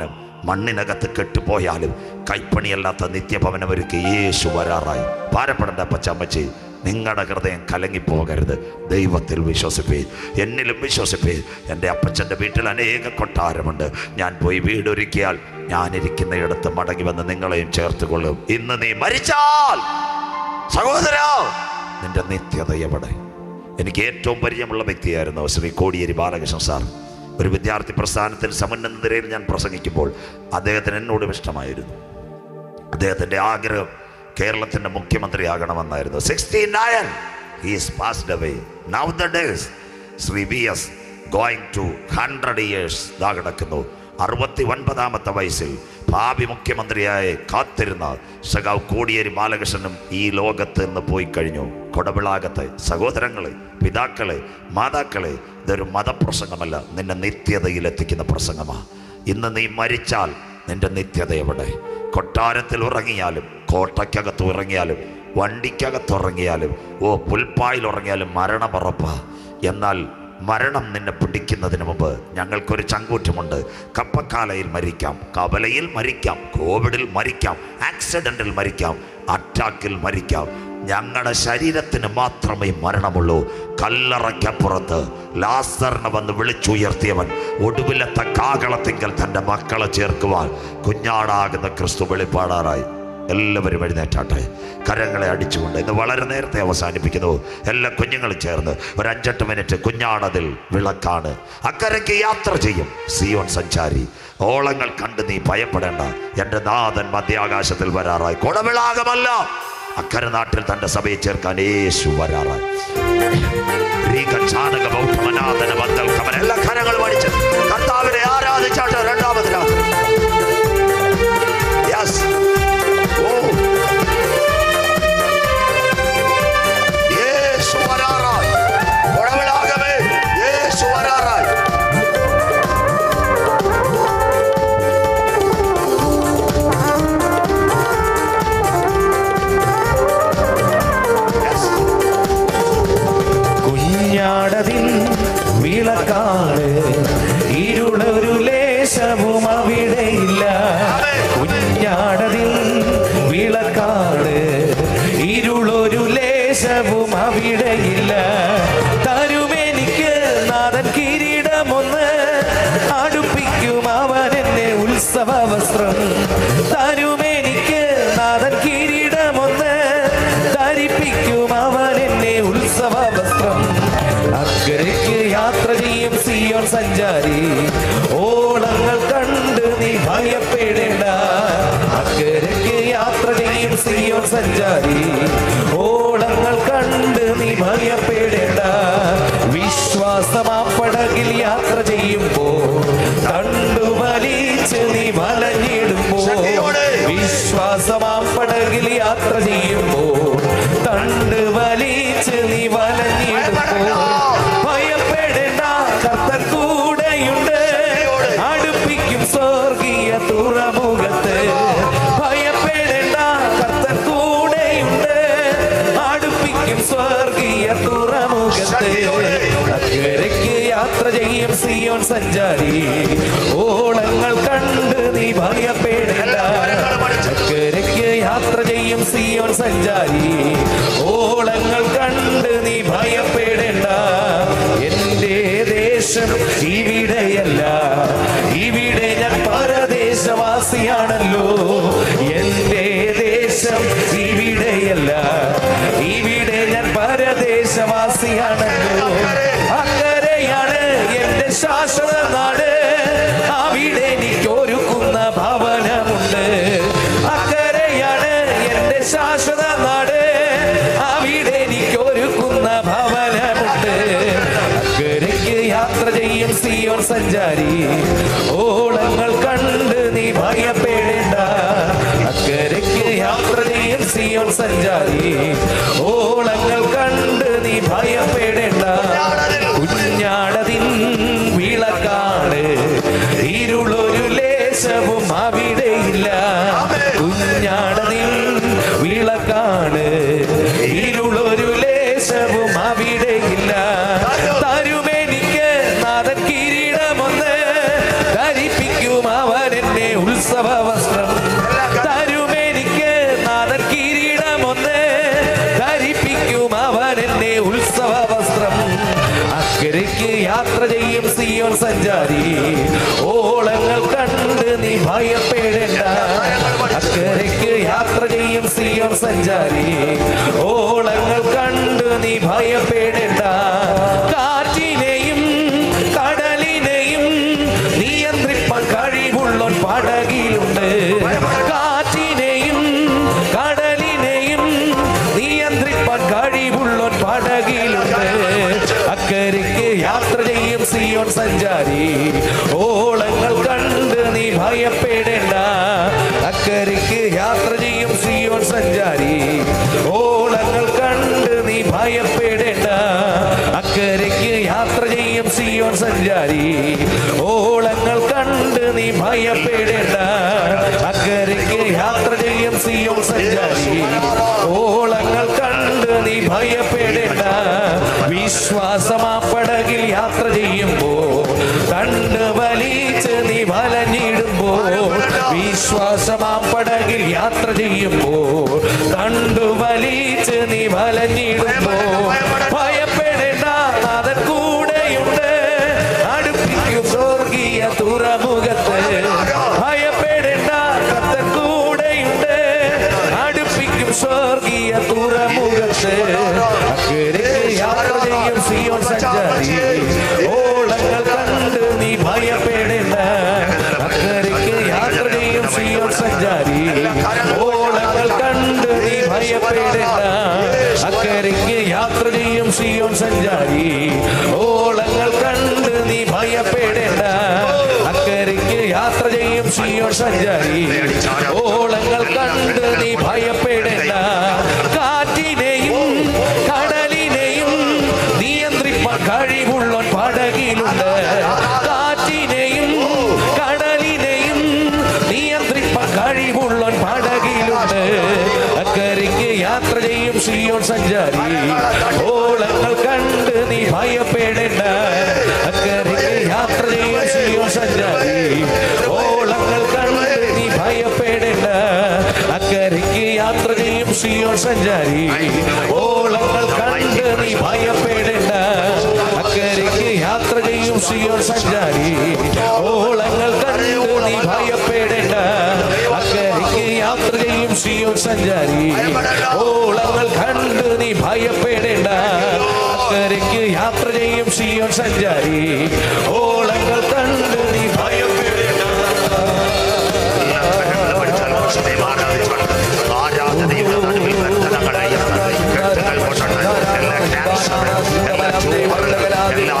Speaker 2: മണ്ണിനകത്ത് കെട്ടുപോയാലും കൈപ്പണിയല്ലാത്ത നിത്യഭവനം ഒരുക്കി യേശു വരാറായി ഭാരപ്പെടേണ്ട പച്ചമ്മച്ചി നിങ്ങളുടെ ഹൃദയം കലങ്ങിപ്പോകരുത് ദൈവത്തിൽ വിശ്വസിപ്പേ എന്നിലും വിശ്വസിപ്പേ എൻ്റെ അപ്പച്ചൻ്റെ വീട്ടിൽ അനേക കൊട്ടാരമുണ്ട് ഞാൻ പോയി വീടൊരുക്കിയാൽ ഞാനിരിക്കുന്നയിടത്ത് മടങ്ങി വന്ന് നിങ്ങളെയും ചേർത്ത് കൊള്ളും ഇന്ന് നീ മരിച്ചാൽ സഹോദര നിന്റെ നിത്യത എവിടെ എനിക്ക് ഏറ്റവും പരിചയമുള്ള വ്യക്തിയായിരുന്നു ശ്രീ കോടിയേരി ബാലകൃഷ്ണൻ സാർ ഒരു വിദ്യാർത്ഥി പ്രസ്ഥാനത്തിൽ സമുന്നത നിരയിൽ ഞാൻ പ്രസംഗിക്കുമ്പോൾ അദ്ദേഹത്തിന് എന്നോടും ഇഷ്ടമായിരുന്നു അദ്ദേഹത്തിൻ്റെ ആഗ്രഹം കേരളത്തിൻ്റെ മുഖ്യമന്ത്രിയാകണമെന്നായിരുന്നു sixty nine he's passed away now the days Shri V S going to hundred years ഇതാ കിടക്കുന്നു അറുപത്തി ഒൻപതാമത്തെ വയസ്സിൽ ഭാവി മുഖ്യമന്ത്രിയായി കാത്തിരുന്ന സഖാവ് കോടിയേരി ബാലകൃഷ്ണനും ഈ ലോകത്ത് നിന്ന് പോയി കഴിഞ്ഞു കൊടവിളാകത്തെ സഹോദരങ്ങളെ പിതാക്കളെ മാതാക്കളെ ഇതൊരു മതപ്രസംഗമല്ല നിന്നെ നിത്യതയിൽ എത്തിക്കുന്ന പ്രസംഗമാണ് ഇന്ന് നീ മരിച്ചാൽ നിന്റെ നിത്യത എവിടെ കൊട്ടാരത്തിൽ ഉറങ്ങിയാലും കോട്ടയ്ക്കകത്ത് ഉറങ്ങിയാലും വണ്ടിക്കകത്ത് ഉറങ്ങിയാലും ഓ പുൽപ്പായിൽ ഉറങ്ങിയാലും മരണമുറപ്പ എന്നാൽ മരണം നിന്നെ പിടിക്കുന്നതിന് മുമ്പ് ഞങ്ങൾക്കൊരു ചങ്കൂറ്റമുണ്ട് കപ്പക്കാലയിൽ മരിക്കാം കവലയിൽ മരിക്കാം കോവിഡിൽ മരിക്കാം ആക്സിഡന്റിൽ മരിക്കാം അറ്റാക്കിൽ മരിക്കാം ഞങ്ങളുടെ ശരീരത്തിന് മാത്രമേ മരണമുള്ളൂ കല്ലറയ്ക്കപ്പുറത്ത് ലാസറിനെ വന്ന് വിളിച്ചുയർത്തിയവൻ ഒടുവിലത്തെ കാകളത്തിങ്കൽ തൻ്റെ മക്കളെ ചേർക്കുവാൻ കുഞ്ഞാടാകുന്ന ക്രിസ്തു വെളിപ്പാടാറായി എല്ലാവരും എഴുന്നേറ്റാട്ടെ കരങ്ങളെ അടിച്ചുകൊണ്ട് ഇന്ന് വളരെ നേരത്തെ അവസാനിപ്പിക്കുന്നു എല്ലാ കുഞ്ഞുങ്ങളും ചേർന്ന് ഒരു അഞ്ചെട്ട് മിനിറ്റ് കുഞ്ഞാണതിൽ വിളക്കാണ് അക്കരയ്ക്ക് യാത്ര ചെയ്യും സിയോൻ സഞ്ചാരി ഓളങ്ങൾ കണ്ട് നീ ഭയപ്പെടേണ്ട എൻ്റെ നാഥൻ മധ്യാകാശത്തിൽ വരാറായി കുടവിളാകമല്ല അക്കരെ നാട്ടിൽ തൻ്റെ സഭയെ ചേർക്കാൻ യേശു വരാറായി രീകചാനക ബൗദ്ധമനാഥന ബന്ധൽ കമൽ എല്ലാ കരങ്ങളും അടിച്ച് കർത്താവിനെ ആരാധിച്ചാട്ട് രണ്ടാമത് രാത്രി യെസ് ഓ യേശു വരാറായി കുടവിളാകമേ യേശു വരാറായി യെസ്
Speaker 3: കുഞ്ഞാടതിൻ വിളക്കാണ് ഇരുളൊരു ലേശവും അവിടെയില്ല കുഞ്ഞാടതിൻ വിളക്കാണ് ഇരുളൊരു ലേശവും അവിടെയില്ല തരുമെനിക്ക് നാഥൻ കിരീടമൊന്ന് അടുപ്പിക്കും അവൻ എന്നെ ഉത്സവ വസ്ത്രം തരുമെനിക്ക് നാഥൻ കിരീടമൊന്ന് ധരിപ്പിക്കും അവൻ എന്നെ ഉത്സവ വസ്ത്രം അക്കരയ്ക്ക് യാത്ര ചെയ്യും സിയോൻ സഞ്ചാരി ഓളങ്ങൾ കണ്ട് നീ ഭയപ്പെടേണ്ട അക്കരയ്ക്ക് യാത്ര ചെയ്യും സിയോൻ സഞ്ചാരി ഓളങ്ങൾ കണ്ട് നീ ഭയപ്പെടേണ്ട വിശ്വാസമാപ്പടകിൽ യാത്ര ചെയ്യുമ്പോ കണ്ടു വലിച്ച് നീ വലഞ്ഞിടുമ്പോ
Speaker 2: ശക്തിയോടെ.
Speaker 3: വിശ്വാസമാപ്പടകിൽ യാത്ര ചെയ്യുമ്പോ തണ്ട് വലിച്ച് നീ വലഞ്ഞിടുമ്പോ ഭയപ്പെടേണ്ട കർത്തൻ കൂടെയുണ്ട് അടുപ്പിക്കും സ്വർഗീയ തുറമുഖത്ത് ഭയപ്പെടേണ്ട കർത്തൻ കൂടെയുണ്ട് അടുപ്പിക്കും സ്വർഗീയ തുറമുഖത്ത് അക്കരയ്ക്ക് യാത്ര ചെയ്യും സിയോൻ സഞ്ചാരി ഓളങ്ങൾ കണ്ട് നീ ഭയപ്പെടേണ്ട അക്കരയ്ക്ക് യാത്ര ചെയ്യും സിയോൻ സഞ്ചാരി ഓളങ്ങൾ കണ്ട് നീ ഭയപ്പെടേണ്ട എന്റെ ദേശം ഇവിടെയല്ല ഇവിടെ ഞാൻ പരദേശവാസിയാണല്ലോ എന്റെ ദേശം ഇവിടെയല്ല ഇവിടെ ഞാൻ പരദേശവാസിയാണല്ലോ അങ്ങനെയാണ് എന്റെ ശാശ്വത നാട് അവിടെ എനിക്ക് ഒരുക്കുന്ന ഭവനമുണ്ട് അക്കരെയാണ് എന്റെ ശാശ്വത നാട് അവിടെ എനിക്ക് ഒരുക്കുന്ന ഭവനമുണ്ട് അക്കരയ്ക്ക് യാത്ര ചെയ്യും സിയോൻ സഞ്ചാരി ഓളങ്ങൾ കണ്ട് നീ ഭയപ്പെടേണ്ട അക്കരയ്ക്ക് യാത്ര ചെയ്യും സിയോൻ സഞ്ചാരി ഓളങ്ങൾ കണ്ട് നീ ഭയപ്പെടേണ്ട കുഞ്ഞാടതിൻ വിളക്കാണ് ഇരുളൊരു ലേശവും അവിടെയില്ല കുഞ്ഞാടതിൻ വിളക്കാണ് ഇരുളൊരു ലേശവും അവിടെയില്ല തരുമെനിക്ക് നാഥൻ കിരീടമൊന്ന് ധരിപ്പിക്കും അവൻ എന്നെ ഉത്സവ യാത്ര ചെയ്യും സിയോൻ സഞ്ചാരി ഓളങ്ങൾ കണ്ട് നീ ഭയപ്പെടേണ്ട അക്കരയ്ക്ക് യാത്ര ചെയ്യും സിയോൻ സഞ്ചാരി ഓളങ്ങൾ കണ്ട് നീ ഭയപ്പെടേണ്ട കാറ്റിനെയും കടലിനെയും നിയന്ത്രിപ്പാൻ കഴിവുള്ളോൻ പടകിലുണ്ട് കാറ്റിനെയും കടലിനെയും നിയന്ത്രിപ്പാൻ കഴിവുള്ളോൻ പടകിലുണ്ട് അക്കരയ്ക്ക് യാത്ര ചെയ്യും സിയോൻ സഞ്ചാരി ഓളങ്ങൾ കണ്ട് നീ ഭയപ്പെടേണ്ട അക്കരയ്ക്ക് യാത്ര ചെയ്യും സിയോൻ സഞ്ചാരി ഓളങ്ങൾ കണ്ട് നീ ഭയപ്പെടേണ്ട അക്കരയ്ക്ക് യാത്ര ചെയ്യും സിയോൻ സഞ്ചാരി ഓളങ്ങൾ കണ്ട് നീ ഭയപ്പെടേണ്ട അക്കരയ്ക്ക് യാത്ര ചെയ്യും സിയോൻ സഞ്ചാരി ഓളങ്ങൾ കണ്ട് നീ ഭയപ്പെടേണ്ട വിശ്വാസമാ പടകിൽ യാത്ര ചെയ്യുമ്പോ കണ്ട് വലിച്ച് നീ വലഞ്ഞിടുമ്പോ വിശ്വാസമാ പടകിൽ യാത്ര ചെയ്യുമ്പോ കണ്ടു വലിച്ച് നീ വലഞ്ഞിടുമ്പോ ഭയപ്പെടേണ്ട അതൻ കൂടെയുണ്ട് അടുപ്പിക്കും സ്വർഗീയ തുറമുഖത്ത് ഭയപ്പെടേണ്ട കത്തൻ കൂടെയുണ്ട് അടുപ്പിക്കും സ്വർഗീയ തുറമുഖത്ത് അക്കരയ്ക്ക് യാത്ര ചെയ്യും സിയോൻ സഞ്ചാരി ഓളങ്ങൾ കണ്ട് നീ ഭയപ്പെടേണ്ട അക്കരയ്ക്ക് യാത്ര ചെയ്യും സിയോൻ സഞ്ചാരി ഓളങ്ങൾ കണ്ട് നീ ഭയപ്പെടേണ്ട അക്കരയ്ക്ക് യാത്ര ചെയ്യും സിയോൻ സഞ്ചാരി ഓളങ്ങൾ കണ്ട് നീ ഭയപ്പെടേണ്ട അക്കരയ്ക്ക് യാത്ര ചെയ്യും സിയോൻ സഞ്ചാരി ഓളങ്ങൾ കണ്ട് നീ ഭയപ്പെടേണ്ട കാറ്റിനെയും കടലിനെയും നിയന്ത്രിപ്പാൻ കഴിവുള്ളോൻ പടകിലുണ്ട് കാറ്റിനെയും കടലിനെയും നിയന്ത്രിപ്പാൻ കഴിവുള്ളോൻ പടകിലുണ്ട് അക്കരയ്ക്ക് യാത്ര ചെയ്യും സിയോൻ സഞ്ചാരി ഓളങ്ങൾ കണ്ട് നീ ഭയപ്പെടേണ്ട അക്കരയ്ക്ക് യാത്ര ചെയ്യും സിയോൻ സഞ്ചാരി ഓളങ്ങൾ കണ്ട് നീ ഭയപ്പെടേണ്ട അക്കരയ്ക്ക് യാത്ര ചെയ്യും സിയോൻ സഞ്ചാരി ഓളങ്ങൾ കണ്ട് നീ ഭയപ്പെടേണ്ട അക്കരയ്ക്ക് യാത്ര ചെയ്യും സിയോൻ സഞ്ചാരി ഓളങ്ങൾ കണ്ട് നീ ഭയപ്പെടേണ്ട അക്കരയ്ക്ക് യാത്ര ചെയ്യും സിയോൻ സഞ്ചാരി ഓളങ്ങൾ കണ്ട് നീ ഭയപ്പെടേണ്ട അക്കരയ്ക്ക് യാത്ര ചെയ്യും സിയോൻ സഞ്ചാരി ഓളങ്ങൾ കണ്ട് നീ ഭയപ്പെടേണ്ട
Speaker 2: ആരാധനയുടെ നടുവിൽ ബന്ധനങ്ങളെ കെട്ടുകൾ കൊണ്ടത് എല്ലാ ക്യാൻസർ എല്ലാ ട്യൂമർ എല്ലാ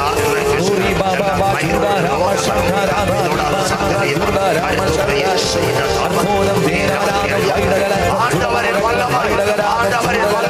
Speaker 2: ആണ്ടവരെ വല്ലവരെ ആണ്ടവരെ